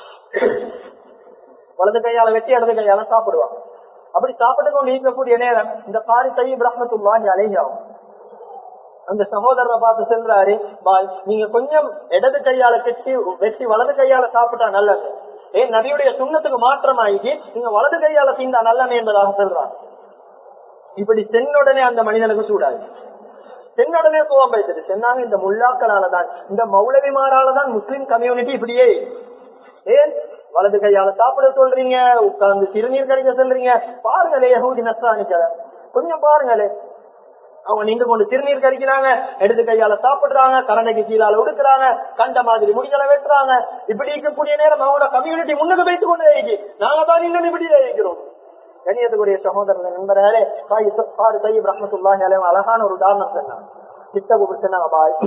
வலது கையால வெட்டி இடது கையால சாப்பிடுவான் அப்படி சாப்பிட்டு கொண்டு இருக்கக்கூடிய நேரம் இந்த காரி தையீப் ரஹ்மத்துல்லாஹி அலைஹி ஆகும் அந்த சகோதரரை பார்த்து செல்றாரு பாய் நீங்க கொஞ்சம் இடது கையால கெட்டி வெட்டி வலது கையால சாப்பிட்டா நல்லது ஏன் நபியுடைய சுண்ணத்துக்கு மாற்றமாகி நீங்க வலது கையால தீண்டா நல்லமே என்பதாக சொல்றாங்க இப்படி சென்னுடனே அந்த மனிதனுக்கு சூடாது சென்னுடனே கோவம் வைத்தது சென்னாங்க இந்த முல்லாக்களாலதான் இந்த மௌலவிமாராலதான் முஸ்லிம் கம்யூனிட்டி இப்படியே ஏன் வலது கையால சாப்பிட சொல்றீங்க உட்கார்ந்து சிறுநீர் கழிக்க சொல்றீங்க பாருங்களே யகூதி நஸ்ரானிக்க கொஞ்சம் பாருங்களே அவங்க நின்று கொண்டு சிறுநீர் கறிக்கிறாங்க எடுத்து கையால சாப்பிடுறாங்க கரண்டைக்கு கீழால உடுக்குறாங்க கண்ட மாதிரி முடிகளை வெட்டுறாங்க இப்படி இருக்கக்கூடிய நேரம் அவங்களோட கம்யூனிட்டி முன்னுக்கு வைத்துக் கொண்டே இருக்கு நாங்க தான் இன்னும் இப்படி இருக்கிறோம் கண்ணியத்துக்குரிய சகோதரர்கள் நண்பர்களே பாரு சையீப் ரஹமத்துல்லாஹி அலைஹி அழகான ஒரு உதாரணம் சொன்னாங்க கிட்ட கூப்பிட்டு சொன்னாங்க பாய்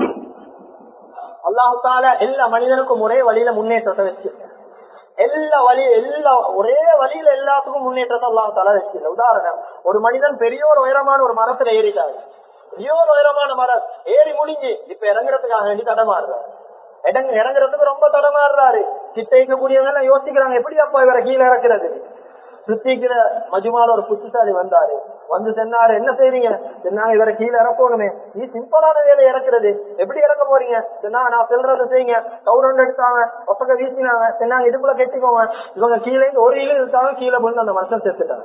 அல்லாஹு தால எல்லா மனிதனுக்கும் ஒரே வழியில முன்னேற்றத்தை வச்சிருக்கேன் எல்லா வழி எல்லா ஒரே வழியில எல்லாத்துக்கும் முன்னேற்றத்தை அல்லாஹ் தலை வச்சிருக்க உதாரணம் ஒரு மனிதன் பெரிய ஒரு உயரமான ஒரு மரத்துல ஏறிட்டாரு பெரிய ஒரு உயரமான மரம் ஏறி முடிஞ்சு இப்ப இறங்குறதுக்காக வேண்டி தடமாறுறாரு இடங்க இறங்குறதுக்கு ரொம்ப தடமாறுறாரு கிட்ட இருக்கக்கூடியவங்க எல்லாம் யோசிக்கிறாங்க எப்படி அப்பா இவரை கீழே இறக்குறது சுத்திக்கிற மஜுமால ஒரு புத்திசாலி வந்தாரு வந்து சொன்னாரு என்ன செய்றீங்க சொன்னாங்க இவரை கீழே இறக்கணுமே நீ சிம்பிளான வேலை இறக்குறது எப்படி இறக்க போறீங்க சொன்னாங்க நான் சொல்றதை செய்யுங்க கவுரண்ட் எடுத்தாங்க ஒசக்க வீசினாங்க சொன்னாங்க இதுக்குள்ள கெட்டிக்கோங்க இவங்க கீழே இருந்து ஒரு இழு இழுத்தாங்க கீழே விழுந்து அந்த மனுஷன் செத்துட்டாங்க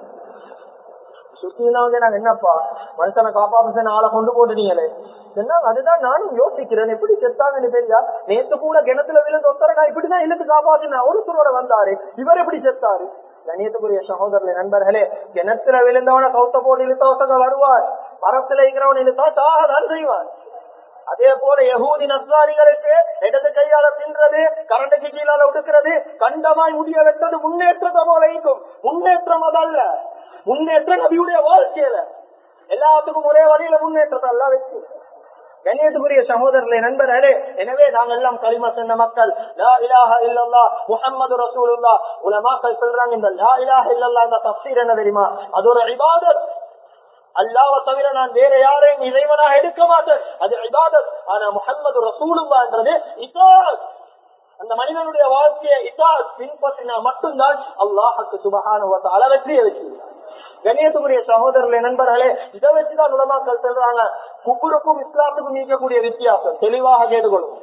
சுத்தினாங்க நாங்க என்னப்பா மனுஷனை காப்பாத்து ஆளை கொண்டு போட்டுட்டீங்களே சொன்னாங்க அதுதான் நானும் யோசிக்கிறேன் எப்படி செத்தாங்கன்னு தெரியா நேத்து கூட கிணத்துல விழுந்து ஒத்தரக்கா இப்படிதான் இழுத்து காப்பாத்தினா ஒரு சுரோட வந்தாரு இவர் எப்படி செத்தாரு கணியத்துக்குரிய சகோதரர்களே நண்பர்களே கிணத்துல விழுந்தவன கௌத்த போட்டு இழுத்தவசங்க வருவார் மரத்துல இருக்கிறவன் இழுத்தா சாகதான் செய்வார் அதே போல யகூதி நஸ்வாரிகளுக்கு இடது கையால தின்றது கரண்டுக்கு கீழால உடுக்கிறது கண்டமாய் முடிய வெட்டது முன்னேற்றத்தை போல இருக்கும் முன்னேற்றம் அதல்ல முன்னேற்றம் நபியுடைய வாழ்க்கையில எல்லாத்துக்கும் ஒரே வழியில முன்னேற்றத்தை எல்லாம் வச்சு கண்ணியத்துக்குரிய சகோதரர்களே நண்பர்களே எனவே நாங்கள் எல்லாம் களிமா சொன்ன மக்கள் லா இலாஹ இல்லல்லா முஹம்மது ரசூலுல்லா உலமாக்கள் சொல்றாங்க இந்த லா இலாஹ இல்லல்லா இந்த தப்சீர் என்ன தெரியுமா அது ஒரு இபாதத் அல்லாவை தவிர நான் வேற யாரையும் இறைவனாக எடுக்க மாட்டேன் அது இபாதத் ஆனா முஹம்மது ரசூலுல்லான்றது இசாத் அந்த மனிதனுடைய வாழ்க்கையை இசாத் பின்பற்றினா மட்டும்தான் அல்லாஹுக்கு சுபகான வெற்றியை வச்சிருக்கான் கண்ணியத்துக்குரிய சகோதரர்களே நண்பர்களே இதை வச்சுதான் உலமாக்கள் சொல்றாங்க குப்புருக்கும் இஸ்லாத்துக்கும் நீக்கக்கூடிய வித்தியாசம் தெளிவாக கேட்டுக்கொள்ளும்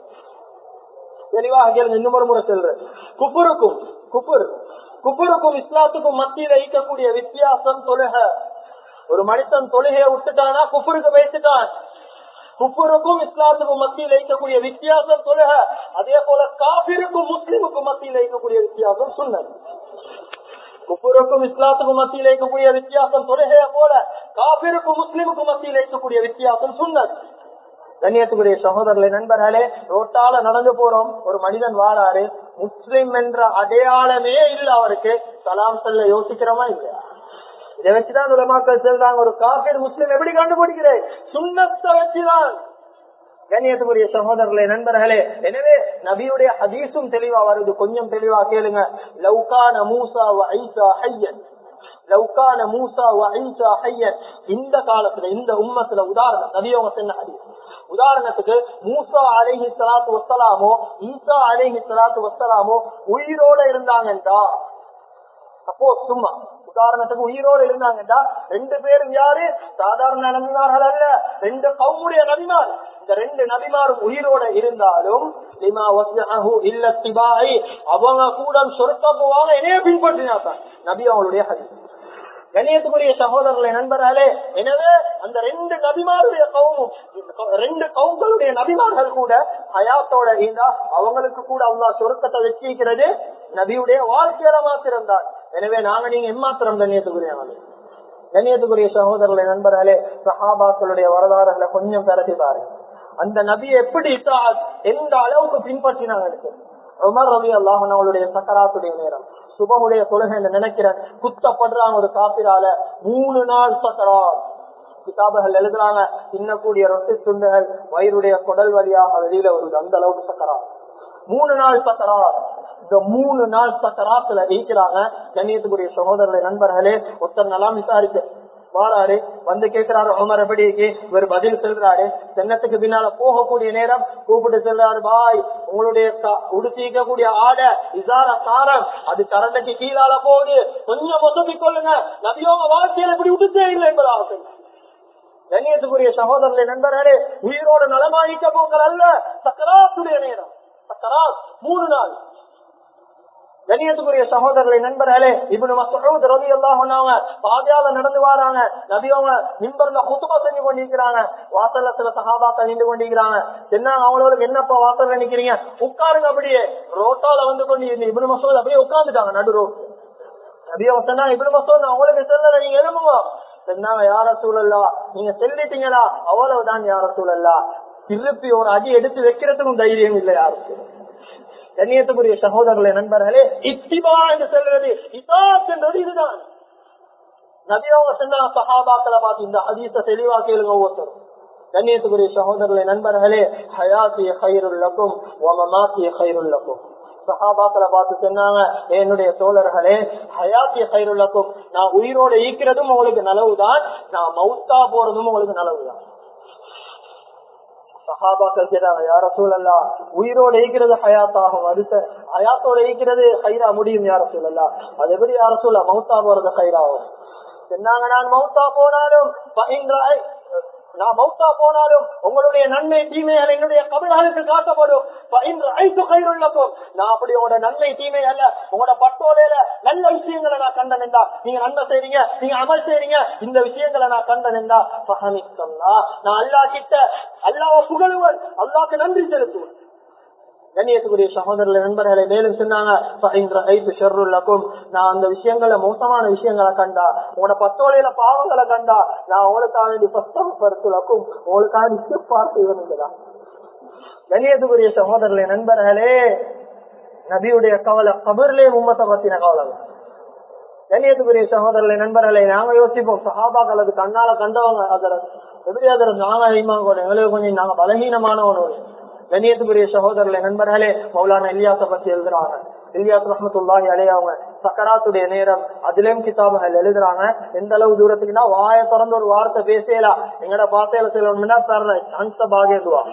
தெளிவாக கேளுங்க இன்னும் ஒரு முறை சொல்றேன் குப்புருக்கும் குப்புர் குப்புருக்கும் இஸ்லாத்துக்கும் மத்தியில ஈக்கக்கூடிய வித்தியாசம் தொழுக ஒரு மனிதன் தொழுகையை விட்டுட்டானா குப்புருக்கு வைத்துட்டான் குப்புருக்கும் இஸ்லாத்துக்கும் மத்தியில் வைக்கக்கூடிய வித்தியாசம் தொழுக அதே போல காபிருக்கும் முஸ்லிமுக்கும் மத்தியில் வைக்கக்கூடிய வித்தியாசம் சுண்ணல் குப்புருக்கும் இஸ்லாத்துக்கும் மத்தியில் வைக்கக்கூடிய வித்தியாசம் தொழுகைய போல காபிருக்கும் முஸ்லிமுக்கும் மத்தியில் வைக்கக்கூடிய வித்தியாசம் சுண்ணல் கண்ணியத்துக்குரிய சகோதரர்களே நண்பர்களே ரோட்டால நடந்து போறோம் ஒரு மனிதன் வாழாரு முஸ்லிம் என்ற அடையாளமே இல்ல அவருக்கு சலாம் சொல்ல யோசிக்கிறோமா இல்லையா இதை வச்சுதான் உலமாக்கள் சொல்றாங்க ஒரு காஃபிர் முஸ்லிம் எப்படி கண்டுபிடிக்கிறேன் சுண்ணத்தை வச்சுதான் கண்ணியத்துக்குரிய சகோதரர்களே நண்பர்களே எனவே நபியுடைய ஹதீஸும் தெளிவா வருது கொஞ்சம் தெளிவா கேளுங்க லவ்கான மூசா ஐசா ஹையன் லவ்கான மூசா ஐசா ஹையன் இந்த காலத்துல இந்த உம்மத்துல உதாரணம் நபியவங்க சொன்ன ஹதீஸ் உதாரணத்துக்கு மூசா அலைஹி சலாத்து வசலாமோ ஈசா அலைஹி சலாத்து வசலாமோ உயிரோட இருந்தாங்கன்றா அப்போ சும்மா உதாரணத்துக்கு உயிரோடு இருந்தாங்கடா ரெண்டு பேரும் யாரு சாதாரண நபிமார்கள் அல்ல ரெண்டு கவுமுடைய நபிமார் இந்த ரெண்டு நபிமாரும் உயிரோட இருந்தாலும் இல்ல திபாய் அவங்க கூட சொர்க்க போவாங்க என்னைய பின்பற்றினாங்க நபி அவங்களுடைய ஹதி கணியத்துக்குரிய சகோதரர்களை நண்பர்களே எனவே அந்த ரெண்டு நபிமாருடைய கவுமும் ரெண்டு கவுங்களுடைய நபிமார்கள் கூட ஹயாத்தோட இருந்தா அவங்களுக்கு கூட அல்லா சொருக்கத்தை வச்சிருக்கிறது நபியுடைய வாழ்க்கையில மாத்திரம்தான் எனவே நாங்க நீங்க எம்மாத்திரம் கண்ணியத்துக்குரிய கண்ணியத்துக்குரிய சகோதரர்களை நண்பர்களே சஹாபாக்களுடைய வரலாறுகளை கொஞ்சம் திரட்டி பாருங்க அந்த நபியை எப்படி எந்த அளவுக்கு பின்பற்றினாங்க இருக்கு உமர் ரவி அல்லாஹனுடைய சக்கராத்துடைய நேரம் சுபமுடைய தொழுகை நினைக்கிறேன் குத்தப்படுறாங்க ஒரு காப்பிரால மூணு நாள் சக்கரா கிதாபுகள் எழுதுறாங்க தின்னக்கூடிய ரொட்டி துண்டுகள் வயிறுடைய குடல் வழியாக வெளியில வருது அந்த அளவுக்கு சக்கரா மூணு நாள் சக்கரா இந்த மூணு நாள் சக்கராத்துல இருக்கிறாங்க கண்ணியத்துக்குரிய சகோதரர்களை நண்பர்களே ஒருத்தர் நலாம் விசாரிக்க வாராரு வந்து கேட்கிறாரு உமர் எப்படிக்கு இவர் பதில் செல்றாரு தென்னத்துக்கு பின்னால போகக்கூடிய நேரம் கூப்பிட்டு செல்றாரு பாய் உங்களுடைய உடுத்திக்கக்கூடிய ஆடை இசார சாரம் அது கரண்டைக்கு கீழால போகுது கொஞ்சம் ஒதுக்கி கொள்ளுங்க நபியோக வாழ்க்கையில இப்படி உடுத்தே இல்லை என்பதாக கண்ணியத்துக்குரிய சகோதரர்களை நண்பர்களே உயிரோடு நலமாயிக்க போங்கள் அல்ல சக்கராத்துடைய நேரம் சக்கராத் மூணு நாள் கணியத்துக்குரிய சகோதரர்களை நண்பர்களே இப்படி மசூத் ரவி எல்லாம் சொன்னாங்க பாதையால நடந்து வராங்க நபியவங்க நிம்பர்ல குத்துபா செஞ்சு கொண்டிருக்கிறாங்க வாசல்ல சில சகாபாக்கள் நின்று கொண்டிருக்கிறாங்க என்ன அவங்களுக்கு என்னப்பா வாசல்ல நிக்கிறீங்க உட்காருங்க அப்படியே ரோட்டால வந்து கொண்டு இப்படி மசூத் அப்படியே உட்கார்ந்துட்டாங்க நடு ரோட் நபியவங்க சொன்னாங்க இப்படி மசூத் அவங்களுக்கு செல்ல நீங்க எழுமுங்க சொன்னாங்க யார சூழல்லா நீங்க செல்லிட்டீங்களா அவ்வளவுதான் யார சூழல்லா திருப்பி ஒரு அடி எடுத்து வைக்கிறதுக்கும் தைரியம் இல்லை யாருக்கு கண்ணியத்துக்குரிய சகோதரர்களே நண்பர்களே இத்திபா என்று சொல்றது இதாத் என்றது இதுதான் நபியவங்க சொன்னா சஹாபாக்களை பார்த்து இந்த ஹதீச தெளிவா கேளுங்க ஒவ்வொருத்தரும் கண்ணியத்துக்குரிய சகோதரர்களே நண்பர்களே ஹயாத்திய கயிறுள்ளக்கும் ஒமமாத்திய கயிறுள்ளக்கும் சஹாபாக்களை பார்த்து சொன்னாங்க என்னுடைய தோழர்களே ஹயாத்திய கயிறுள்ளக்கும் நான் உயிரோட ஈக்கிறதும் உங்களுக்கு நலவுதான் நான் மவுத்தா போறதும் உங்களுக்கு நலவுதான் சஹாபாக்கள் கேட்டாங்க யார சூழல்லா உயிரோட ஈக்கிறது ஹயாத்தாகும் அடுத்த ஹயாத்தோட ஈக்கிறது ஹைரா முடியும் யார சூழல்லா அது எப்படி யார சூழ மௌத்தா போறது ஹைராகும் சொன்னாங்க நான் மௌத்தா போனாலும் நான் மௌத்தா போனாலும் உங்களுடைய நன்மை தீமையால் என்னுடைய கபிலாளுக்கு காட்டப்படும் ஐந்து கயிறுள்ளக்கும் நான் அப்படி உங்களோட நன்மை தீமை அல்ல உங்களோட பட்டோலையில நல்ல விஷயங்களை நான் கண்டனெண்டா நீங்க நன்மை செய்றீங்க நீங்க அமல் செய்றீங்க இந்த விஷயங்களை நான் கண்டனெண்டா பகமிக்கல்லா நான் அல்லா கிட்ட அல்லாவ புகழுவன் அல்லாக்கு நன்றி செலுத்துவேன் கண்ணியத்துக்குரிய சகோதரர்களை நண்பர்களை மேலும் சொன்னாங்க நான் அந்த விஷயங்களை மோசமான விஷயங்களை கண்டா உங்களோட பத்தோலையில பாவங்களை கண்டா நான் உங்களுக்காக வேண்டி பருத்துலக்கும் உங்களுக்காக இஸ்திஃபார் செய்வதுங்களா கண்ணியத்துக்குரிய சகோதரர்களை நண்பர்களே நபியுடைய கவலை கபர்லே உம்மத்தை பத்தின கவலை கண்ணியத்துக்குரிய சகோதரர்களை நண்பர்களை நாங்க யோசிப்போம் சஹாபாக்கள் அது கண்ணால கண்டவங்க அதுல எப்படி அதுல நாங்க அதிகமாக எங்களுக்கு கொஞ்சம் நாங்க பலகீனமானவனோட கண்ணியத்துக்குரிய சகோதரர்களை நண்பர்களே மௌலானா இலியாச பத்தி எழுதுறாங்க இலியாஸ் ரஹமத்துல்லாஹி அலைய அவங்க சக்கராத்துடைய நேரம் அதுலயும் கிதாபுகள் எழுதுறாங்க எந்த அளவு தூரத்துக்குன்னா வாய திறந்து ஒரு வார்த்தை பேசலாம் எங்கட பாத்தையில சொல்லணும்னா தர்ற அந்த பாகேதுவா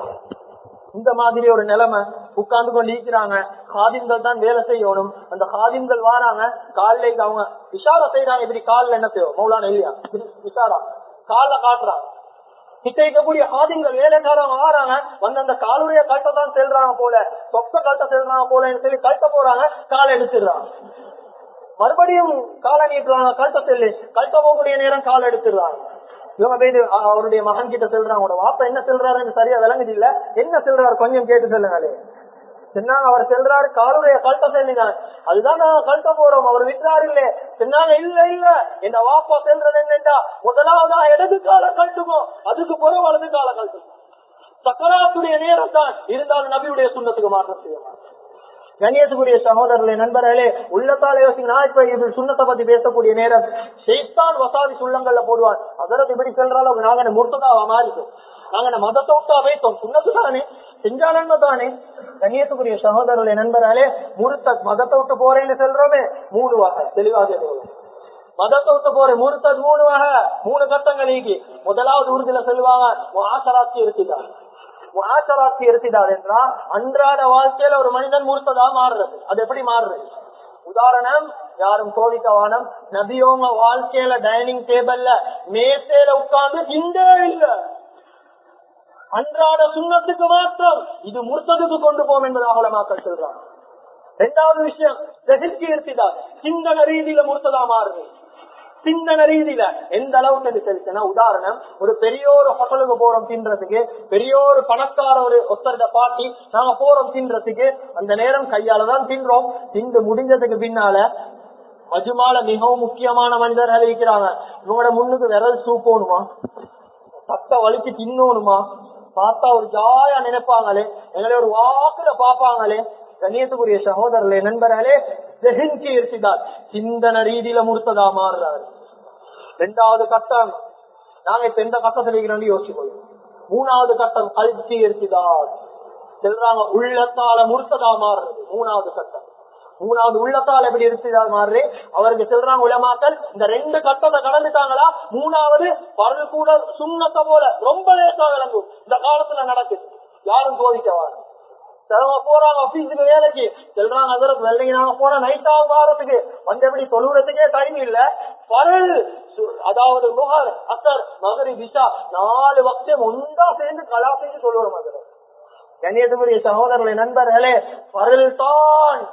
இந்த மாதிரி ஒரு நிலைமை உட்கார்ந்து கொண்டு இருக்கிறாங்க காதிம்கள் தான் வேலை செய்யணும் அந்த காதிம்கள் வாராங்க காலில் அவங்க இஷாரா செய்யறாங்க இப்படி காலில் என்ன செய்யும் மௌலானா இல்லையா இஷாரா கால காட்டுறாங்க கிட்ட இருக்கக்கூடிய ஆதிங்கள் வேலைக்காரங்க ஆறாங்க வந்து அந்த காலுடைய கட்டை தான் செல்றாங்க போல சொக்க கட்ட செல்றாங்க போல சொல்லி கட்ட போறாங்க காலை எடுத்துடுறாங்க மறுபடியும் காலை நீட்டுறாங்க கட்ட செல்லு கட்ட போகக்கூடிய நேரம் காலை எடுத்துடுறாங்க இவங்க போய் அவருடைய மகன் கிட்ட செல்றாங்க அவரோட வாப்பா என்ன செல்றாருன்னு சரியா விளங்குது இல்ல என்ன செல்றாரு கொஞ்சம் கேட்டு சொல்லுங்களே சொன்னாங்க அவர் செல்றாரு காலுடைய கல்ட்ட செல்லுங்க அதுதான் நாங்க கல்ட்ட போறோம் அவர் விட்டுறாரு இல்ல சொன்னாங்க இல்ல இல்ல இந்த வாப்பா செல்றது என்னண்டா முதலாவதா இடது கால கட்டுமோ அதுக்கு பிறகு வலது கால கட்டுமோ சக்கராத்துடைய நேரம் தான் இருந்தாலும் நபியுடைய சுண்ணத்துக்கு மாற்றம் செய்ய மாட்டோம் கண்ணியத்துக்குரிய சகோதரர்களே நண்பர்களே உள்ளத்தால யோசிங்க நான் இப்ப இது சுண்ணத்தை பத்தி பேசக்கூடிய நேரம் செய்தான் வசாதி சுள்ளங்கள்ல போடுவான் அதற்கு இப்படி செல்றாலும் நாங்க முர்த்ததாவா மாறிட்டோம் நாங்க மதத்தை விட்டா வைத்தோம் சுண்ணத்து தானே செஞ்சா நன்மை தானே கண்ணியத்துக்குரிய சகோதரர்களே நண்பர்களே முருத்த மதத்தை விட்டு போறேன்னு செல்றோமே மூணு வகை தெளிவாக மதத்தை விட்டு போறேன் முருத்தத் மூணு வகை மூணு கட்டங்கள் நீக்கி முதலாவது உறுதியில செல்வாங்க ஆசராட்சி இருத்திட்டாங்க ஆச்சராட்சி இருத்திட்டார் என்றால் அன்றாட வாழ்க்கையில ஒரு மனிதன் மூர்த்ததா மாறுறது அது எப்படி மாறுறது உதாரணம் யாரும் கோவிக்கவானம் நபியோங்க வாழ்க்கையில டைனிங் டேபிள்ல மேசையில உட்கார்ந்து திண்டே இல்ல அன்றாட சுண்ணத்துக்கு மாற்றம் இது முர்த்ததுக்கு கொண்டு போகும் என்பதாக மக்கள் சொல்றாங்க இரண்டாவது விஷயம் ரசிச்சு இருத்திட்டார் சிந்தன ரீதியில முர்த்ததா மாறுது சிந்தனை ரீதியில எந்த அளவுக்கு அது செலுத்தினா உதாரணம் ஒரு பெரிய ஒரு ஹோட்டலுக்கு போறோம் தின்றதுக்கு பெரிய ஒரு பணக்கார ஒரு ஒத்தர்கிட்ட பாட்டி நாங்க போறோம் தின்றதுக்கு அந்த நேரம் கையால தான் தின்றோம் தின்று முடிஞ்சதுக்கு பின்னால மஜுமால மிகவும் முக்கியமான மனிதர்கள் இருக்கிறாங்க இவங்களோட முன்னுக்கு விரல் சூப்போணுமா சத்த வலிச்சு தின்னோணுமா பார்த்தா ஒரு ஜாயா நினைப்பாங்களே எங்களை ஒரு வாக்குல பாப்பாங்களே கண்ணியத்துக்குரிய சகோதரர்களே நண்பர்களே ஜெஹின்கி இருக்கிறார் சிந்தன ரீதியில முறுத்ததா மாறுறாரு ரெண்டாவது கட்டம் நாங்க இப்ப எந்த கட்டத்தில் இருக்கிறோம் யோசிக்கணும் மூணாவது கட்டம் கல்வி இருக்கிறார் சொல்றாங்க உள்ளத்தால முறுத்ததா மாறுறது மூணாவது கட்டம் மூணாவது உள்ளத்தால் எப்படி இருக்கிறார் மாறு அவருக்கு சொல்றாங்க உலமாக்கள் இந்த ரெண்டு கட்டத்தை கடந்துட்டாங்களா மூணாவது பரல் கூட சுண்ணத்தை போல ரொம்ப லேசா விளங்கும் இந்த காலத்துல நடக்குது யாரும் சோதிக்கவாரு சிலவங்க போறாங்க ஆபீஸுக்கு வேலைக்கு சொல்றாங்க அதற்கு வெள்ளைக்கு நாங்க போன நைட் ஆகும் வாரத்துக்கு வந்து எப்படி தொழுகிறதுக்கே டைம் இல்ல பரல் சு- அதாவது முகர் அசர் மகரி திஷா நாலு வக்தம் ஒன்றா சேர்ந்து கலா செஞ்சு சொல்லுவோம் அதுல கண்ணியத்துக்குரிய சகோதரர்களை நண்பர்களே பரல் தான்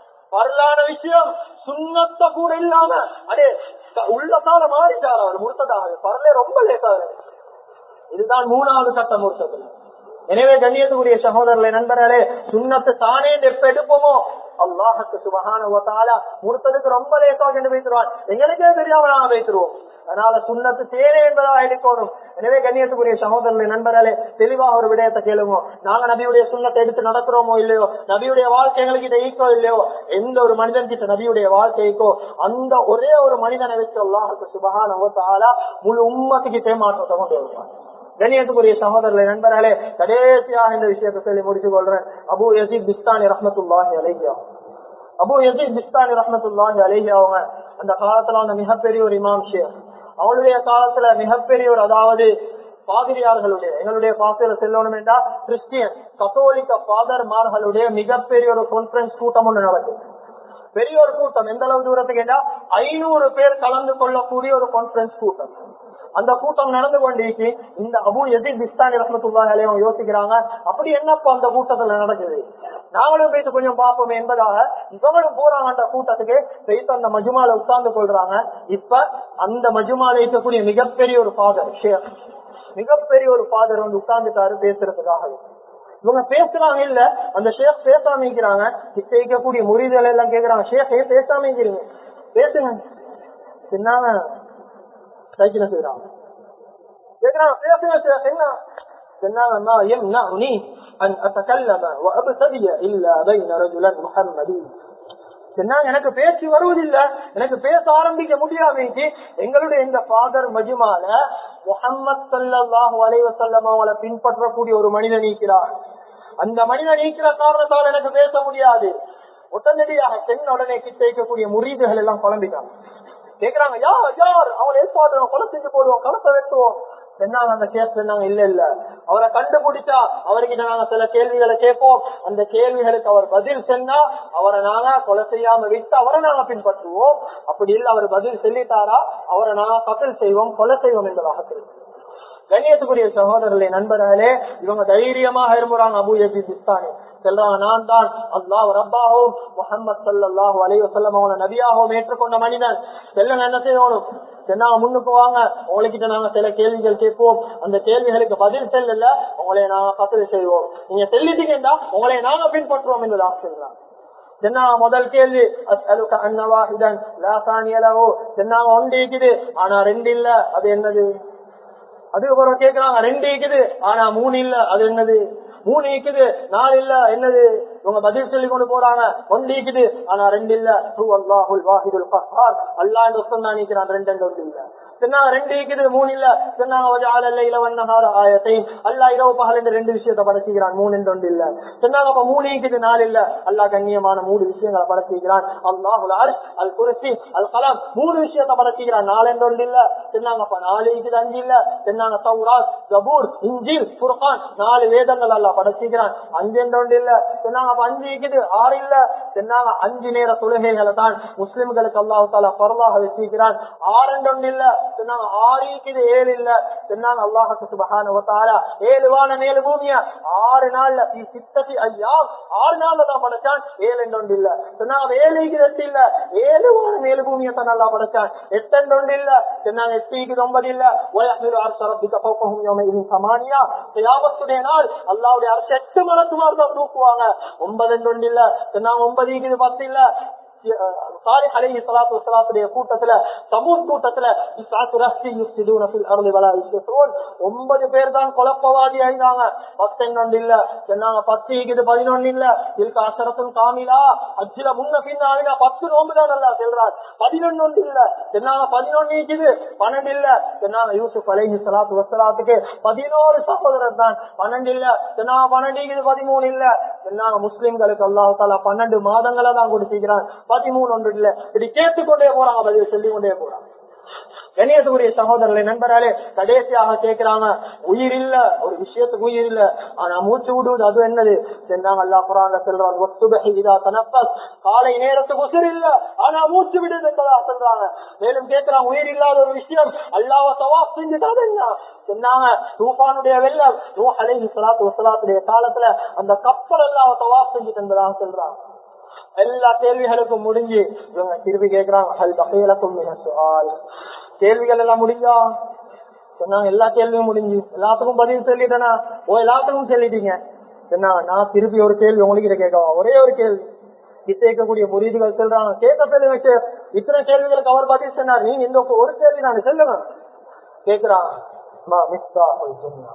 பரலான விஷயம் சுண்ணத்த கூட இல்லாம அடே த- உள்ளத்தால மாறிட்டார் அவர் முழுத்ததாக பரலே ரொம்ப லேட்டாக இதுதான் மூணாவது சட்டம் முழுத்தது எனவே கண்ணியத்துக்குரிய சகோதரர்களை நண்பர்களே சுண்ணத்தை தானே எப்ப எடுப்போமோ அல்லாஹுக்கு சுபகான முழுத்ததுக்கு ரொம்ப லேட்டாக என்று வைத்துருவான் எங்களுக்கே தெரியாம நாங்க வைத்துருவோம் அதனால சுண்ணத்து தேவை என்பதா எடுக்கணும் எனவே கண்ணியத்துக்குரிய சகோதரர்களை நண்பர்களே தெளிவாக ஒரு விடயத்தை கேளுங்க நாங்க நபியுடைய சுண்ணத்தை எடுத்து நடக்கிறோமோ இல்லையோ நபியுடைய வாழ்க்கை எங்களுக்கு இதை ஈக்கோ இல்லையோ எந்த ஒரு மனிதன் கிட்ட நபியுடைய வாழ்க்கைக்கோ அந்த ஒரே ஒரு மனிதனை வச்சு அல்லாஹுக்கு சுபகான முழு உம்மத்துக்கு தேமாற்றத்தை கொண்டு வருவான் கண்ணியத்துக்குரிய சகோதரர்களை நண்பர்களே கடைசியாக இந்த விஷயத்தை சொல்லி முடிச்சு கொள்றேன் அபு யசீப் பிஸ்தானி ரஹமத்துல்லாஹி அலையா அபு யசீப் பிஸ்தானி ரஹமத்துல்லாஹி அலைஹி அவங்க அந்த காலத்துல அந்த மிகப்பெரிய ஒரு இமாம் ஷேர் அவளுடைய காலத்துல மிகப்பெரிய ஒரு அதாவது பாதிரியார்களுடைய எங்களுடைய பாசையில செல்லணும் என்றால் கிறிஸ்டியன் கத்தோலிக்க ஃபாதர்மார்களுடைய மிகப்பெரிய ஒரு கான்பரன்ஸ் கூட்டம் ஒன்று நடக்குது பெரிய ஒரு கூட்டம் எந்த அளவு தூரத்துக்கு கேட்டா ஐநூறு பேர் கலந்து கொள்ளக்கூடிய ஒரு கான்பரன்ஸ் கூட்டம் அந்த கூட்டம் நடந்து கொண்டிருக்கு இந்த அபு எதிர் பிஸ்தானி ரஹமத்துல்லாஹி அலைஹி அவங்க யோசிக்கிறாங்க அப்படி என்னப்பா அந்த கூட்டத்துல நடக்குது நாங்களும் போயிட்டு கொஞ்சம் பார்ப்போம் என்பதாக இவங்களும் போறாங்க அந்த கூட்டத்துக்கு போயிட்டு அந்த மஜுமால உட்கார்ந்து கொள்றாங்க இப்ப அந்த மஜுமால இருக்கக்கூடிய மிகப்பெரிய ஒரு ஃபாதர் ஷேக் மிகப்பெரிய ஒரு ஃபாதர் வந்து உட்கார்ந்துட்டாரு பேசுறதுக்காக இவங்க பேசுறாங்க இல்ல அந்த ஷேக் பேசாம இருக்கிறாங்க கிட்ட இருக்கக்கூடிய முறிதல் எல்லாம் கேக்குறாங்க ஷேக் ஏன் பேசாம இருக்கிறீங்க பேசுங்க என்னங்க சைக்கிள செய்யறாங்க கேக்குறாங்க பேசுங்க ஷேக் என்ன சொன்னாங்க ما يمنعني ان اتكلم وابتدي الا بين رجلا محمدي சொன்னாங்க எனக்கு பேச்சு வருவதில்லை எனக்கு பேச ஆரம்பிக்க முடியாமச்சு எங்களுடைய இந்த ஃபாதர் மஜுமால முகம்மது சல்லாஹூ அலைவசல்லம் அவளை பின்பற்றக்கூடிய ஒரு மனிதன் நீக்கிறார் அந்த மனிதன் நீக்கிற காரணத்தால் எனக்கு பேச முடியாது உடனடியாக சென்ன உடனே கிட்ட வைக்கக்கூடிய முறிவுகள் எல்லாம் குழம்பிட்டாங்க கேக்குறாங்க யார் யார் அவனை ஏற்பாடு கொலை செஞ்சு போடுவோம் கலத்தை வெட்டுவோம் சொன்னாங்க அந்த கேஸ் சொன்னாங்க இல்ல இல்ல அவரை கண்டுபிடிச்சா அவர்கிட்ட நாங்க சில கேள்விகளை கேட்போம் அந்த கேள்விகளுக்கு அவர் பதில் சொன்னா அவரை நாங்க கொலை செய்யாம விட்டு அவரை நாங்க பின்பற்றுவோம் அப்படி இல்ல அவர் பதில் சொல்லிட்டாரா அவரை நாங்க கத்தல் செய்வோம் கொலை செய்வோம் என்பதாக தெரியும் கண்ணியத்துக்குரிய சகோதரர்களே நண்பர்களே இவங்க தைரியமாக இருமுறாங்க அபு யசி பிஸ்தானி செல்றாங்க நான் தான் அல்லாஹ் ரப்பாகவும் முகமது சல்லாஹூ அலைய வசல்லம் அவனை நபியாகவும் ஏற்றுக்கொண்ட மனிதன் செல்ல என்ன செய்யணும் சொன்னாங்க முன்னுக்கு வாங்க உங்ககிட்ட நாங்க சில கேள்விகள் கேட்போம் அந்த கேள்விகளுக்கு பதில் செல்லல உங்களை நாங்க கத்தது செய்வோம் நீங்க செல்லிட்டீங்கன்னா உங்களை நாங்க பின்பற்றுவோம் என்று சொல்றாங்க சென்னா முதல் கேள்வி அஸ்அலுக அன்னவாஹிதன் லா சானியலவோ சென்னாங்க ஒன்று இருக்குது ஆனா ரெண்டு இல்ல அது என்னது அதுக்கப்புறம் கேக்குறாங்க ரெண்டு இருக்குது ஆனா மூணு இல்ல அது என்னது மூணு இருக்குது நாலு இல்ல என்னது இவங்க பதில் சொல்லி கொண்டு போறாங்க ஒன்று இருக்குது ஆனா ரெண்டு இல்ல ஹூ அல்லாஹுல் வாஹிதுல் கஹார் அல்லாஹ் என்று தான் நிக்கிறான் ரெண்டு ரெண்டு ஒன்று இல்ல சொன்னாங்க ரெண்டு இருக்குது மூணு இல்ல சொன்னாங்க வஜால இலவன்னஹார ஆயத்தையும் அல்லாஹ் இரவு பகல் என்று ரெண்டு விஷயத்தை படைச்சிக்கிறான் மூணு என்று ஒன்று இல்ல சொன்னாங்க அப்ப மூணு இருக்குது நாலு இல்ல அல்லாஹ் கண்ணியமான மூணு விஷயங்களை படைச்சிக்கிறான் அல்லாஹுல் அர்ஷ் அல் குர்சி அல் கலாம் மூணு விஷயத்தை படைச்சிக்கிறான் நாலு என்று ஒன்று இல்ல சொன்னாங்க அப்ப நாலு இருக்குது அஞ்சு இல்ல சொன்னாங்க தௌராத் ஜபூர் இஞ்சில் ஃபுர்கான் நாலு வேதங்கள் அல்லாஹ் படைச்சிக்கிறான் அஞ்சு என்று ஒன்று இல்ல சொன்னாங்க அப்ப அஞ்சு இருக்குது ஆறு இல்ல சொன்னாங்க அஞ்சு நேர தொழுகைகளை தான் முஸ்லிம்களுக்கு அல்லாஹ் தாலா பரவாக வச்சிருக்கிறான் ஆறு என்று ஒன்று இல்ல சொன்னாங்க ஆறு இருக்குது ஏழு இல்ல சொன்னாங்க அல்லாஹு சுபஹான ஒத்தாரா ஏழு வானம் ஏழு பூமிய ஆறு நாள்ல ஃபீ சித்தத்தி ஐயா ஆறு நாள்ல தான் படைச்சான் ஏழு ஒன்று இல்ல சொன்னாங்க ஏழுக்கு எட்டு இல்ல ஏழு வானம் ஏழு பூமியை தான் நல்லா படைச்சான் எட்டு ஒன்று இல்ல சொன்னாங்க எட்டுக்கு ஒன்பது இல்ல ஒயமிரு அரசரப்பிக்க போக்கும் இது சமானியா கியாமத்துடைய நாள் அல்லாவுடைய அரசு எட்டு மலத்துமார் தான் தூக்குவாங்க ஒன்பது ஒன்று இல்ல சொன்னாங்க ஒன்பது இது பத்து இல்ல சாலிஹ் அலைஹி ஸலாத்து வஸலாத்துடைய கூட்டத்துல சமூக கூட்டத்துல இஸ்ஸாத்து ரஹ்தி யுஃப்சிதுன ஃபில் அர்தி வலா யுஸ்லிஹூன் ஒன்பது பேர் தான் குழப்பவாதி ஆயினாங்க பத்தொன்னு இல்ல சொன்னாங்க பத்து இருக்குது பதினொன்னு இல்ல இதுக்கு அசரத்தும் காமிலா அஜில முன்ன பின்னாங்க பத்து நோம்பு தான் நல்லா சொல்றார் பதினொன்னு இல்ல சொன்னாங்க பதினொன்னு இருக்குது பன்னெண்டு இல்ல சொன்னாங்க யூசுப் அலைஹி ஸலாத்து வஸலாத்துக்கு பதினோரு சகோதரர் தான் பன்னெண்டு இல்ல சொன்னாங்க பன்னெண்டு இருக்குது பதிமூணு இல்ல சொன்னாங்க முஸ்லிம்களுக்கு அல்லாஹ் தாலா பன்னெண்டு மாதங்களை தான் கொடுத்திருக்கிறான் பதிமூணு ஒன்று இல்ல இப்படி கேட்டுக்கொண்டே போறாங்க பதில் சொல்லி கொண்டே போறாங்க கணியத்துக்குரிய சகோதரர்களை நண்பராலே கடைசியாக கேட்கிறாங்க உயிர் இல்ல ஒரு விஷயத்துக்கு உயிர் இல்ல ஆனா மூச்சு விடுவது அது என்னது சென்றாங்க அல்லா குரான் செல்றாங்க ஒத்துபகை இதா தனப்பஸ் காலை நேரத்துக்கு உசிர் இல்ல ஆனா மூச்சு விடுது என்பதா சொல்றாங்க மேலும் கேட்கிறாங்க உயிர் இல்லாத ஒரு விஷயம் அல்லாவ சவா செஞ்சுட்டாது என்ன சொன்னாங்க தூஃபானுடைய வெள்ளம் நூ அலைஹி ஸலாத்து வஸலாத்துடைய காலத்துல அந்த கப்பல் அல்லாஹ் தவாஃப் செஞ்சுட்டு என்பதாக சொல்றாங்க எல்லா கேள்விகளுக்கும் முடிஞ்சு இவங்க திருப்பி கேக்குறாங்க ஹல் பகையலக்கும் மிக சுஆல் கேள்விகள் எல்லாம் முடிஞ்சா சொன்னாங்க எல்லா கேள்வியும் முடிஞ்சு எல்லாத்துக்கும் பதில் சொல்லிட்டேனா ஓ எல்லாத்துக்கும் சொல்லிட்டீங்க சொன்னாங்க நான் திருப்பி ஒரு கேள்வி உங்களுக்கு கேட்கவா ஒரே ஒரு கேள்வி கேட்கக்கூடிய முறியீடுகள் சொல்றாங்க கேட்க சொல்லி வச்சு இத்தனை கேள்விகளுக்கு அவர் பதில் சொன்னார் நீங்க இந்த ஒரு கேள்வி நான் சொல்லுங்க கேக்குறான் மா மிஸ்தாஹுல் ஜன்னா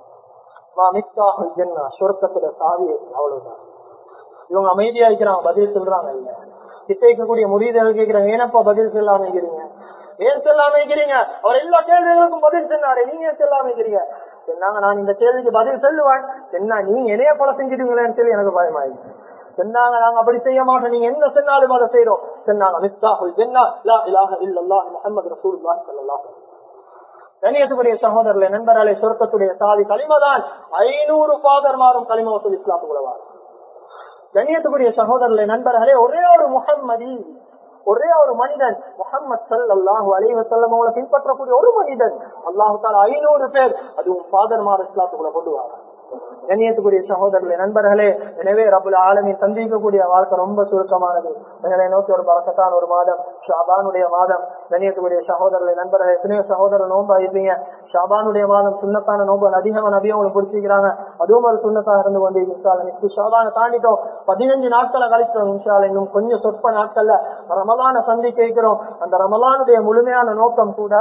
மா மிஸ்தாஹுல் ஜன்னா சொர்க்கத்துல சாவி அவ்வளவுதான் இவங்க அமைதியா இருக்கிறாங்க பதில் சொல்றாங்க இல்ல கிட்ட இருக்கக்கூடிய முறியீடுகள் கேட்கிறாங்க ஏனப்பா பதில் சொல்லாம இருக்கிறீங்க ஏன் சொல்லாம இருக்கிறீங்க அவர் எல்லா கேள்விகளுக்கும் பதில் சொன்னாரு நீங்க ஏன் சொல்லாம இருக்கிறீங்க சொன்னாங்க நான் இந்த கேள்விக்கு பதில் சொல்லுவேன் என்ன நீங்க என்னைய கொலை செஞ்சிடுங்களேன்னு சொல்லி எனக்கு பயமாயிடுச்சு சொன்னாங்க நாங்க அப்படி செய்ய மாட்டோம் நீங்க என்ன சொன்னாலும் அதை செய்யறோம் சொன்னாங்க மிஸ்தாஹுல் ஜன்னா லா இலாஹ இல்லல்லாஹ் முஹம்மது ரசூலுல்லாஹி ஸல்லல்லாஹு அலைஹி கணியத்துக்குரிய சகோதரர்களை நண்பர்களே சொர்க்கத்துடைய சாதி களிமதான் ஐநூறு பாதர்மாரும் களிம வசூல் இஸ்லாத்துக்குள்ளவார் கண்ணியத்துக்குரிய சகோதரர்களை நண்பர்களே ஒரே ஒரு முகம்மதி ஒரே ஒரு மனிதன் முகமது சல்லாஹு அலைவசல்லம் அவங்களை பின்பற்றக்கூடிய ஒரு மனிதன் அல்லாஹு தாலா ஐநூறு பேர் அதுவும் ஃபாதர் மார் இஸ்லாத்துக்குள்ள கொண்டு வர கண்ணியத்துக்குரிய சகோதரர்களே நண்பர்களே எனவே ரபுல் ஆலமின் சந்திக்கக்கூடிய வாழ்க்கை ரொம்ப சுருக்கமானது எங்களை நோக்கி ஒரு பறக்கத்தான ஒரு மாதம் ஷாபானுடைய மாதம் கண்ணியத்துக்குரிய சகோதரர்களை நண்பர்களே எத்தனையோ சகோதரர் நோம்பா இருப்பீங்க ஷாபானுடைய மாதம் சுண்ணத்தான நோம்பு அதிகமா நபியும் உங்களுக்கு பிடிச்சிக்கிறாங்க அதுவும் ஒரு சுண்ணத்தாக இருந்து கொண்டு இன்ஷால ஷாபான தாண்டிட்டோம் பதினஞ்சு நாட்களை கழிச்சோம் இன்ஷால இன்னும் கொஞ்சம் சொற்ப நாட்கள்ல ரமலான சந்திக்க வைக்கிறோம் அந்த ரமலானுடைய முழுமையான நோக்கம் கூட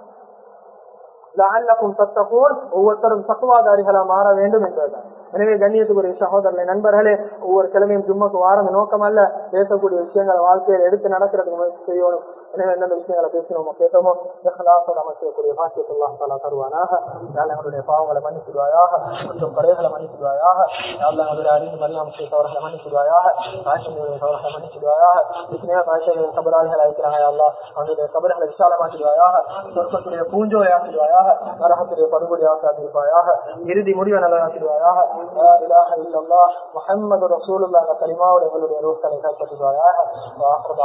லஅல்லக்கும் தத்தகூன் ஒவ்வொருத்தரும் தக்குவாதாரிகளா மாற வேண்டும் என்பதுதான் எனவே கண்ணியத்துக்குரிய சகோதரர்களை நண்பர்களே ஒவ்வொரு கிழமையும் ஜும்முக்கு வாரம் நோக்கம் அல்ல பேசக்கூடிய விஷயங்களை வாழ்க்கையில் எடுத்து நடக்கிறதுக்கு முயற்சி செய்யணும் எனவே எந்தெந்த விஷயங்களை பேசணுமோ கேட்டோமோ இஹ்லாஸோட அமைக்கக்கூடிய பாக்கியத்துல்லாம் தலா தருவானாக யாழ் எங்களுடைய பாவங்களை மன்னிச்சிடுவாயாக மற்றும் குறைகளை மன்னிச்சிடுவாயாக யாழ் எங்களுடைய அறிந்து மரியாதை செய்தவர்களை மன்னிச்சிடுவாயாக காய்ச்சலுடைய தவறுகளை மன்னிச்சிடுவாயாக எத்தனையோ காய்ச்சல்கள் கபராளிகள் அழைக்கிறாங்க அல்லா அவங்களுடைய கபர்களை விசாலமாக்கிடுவாயாக சொர்க்கத்துடைய பூஞ்சோலை ஆக்கிடுவாயாக நரகத்துடைய படுகொலை ஆக்காதிருப்பாயாக இறுதி முடிவை நல்லதாக்கிடுவாயாக முகமது ரசூலுல்லாஹ் கலிமாவுடைய எங்களுடைய ரோஸ்களை கைப்பற்றுவாயாக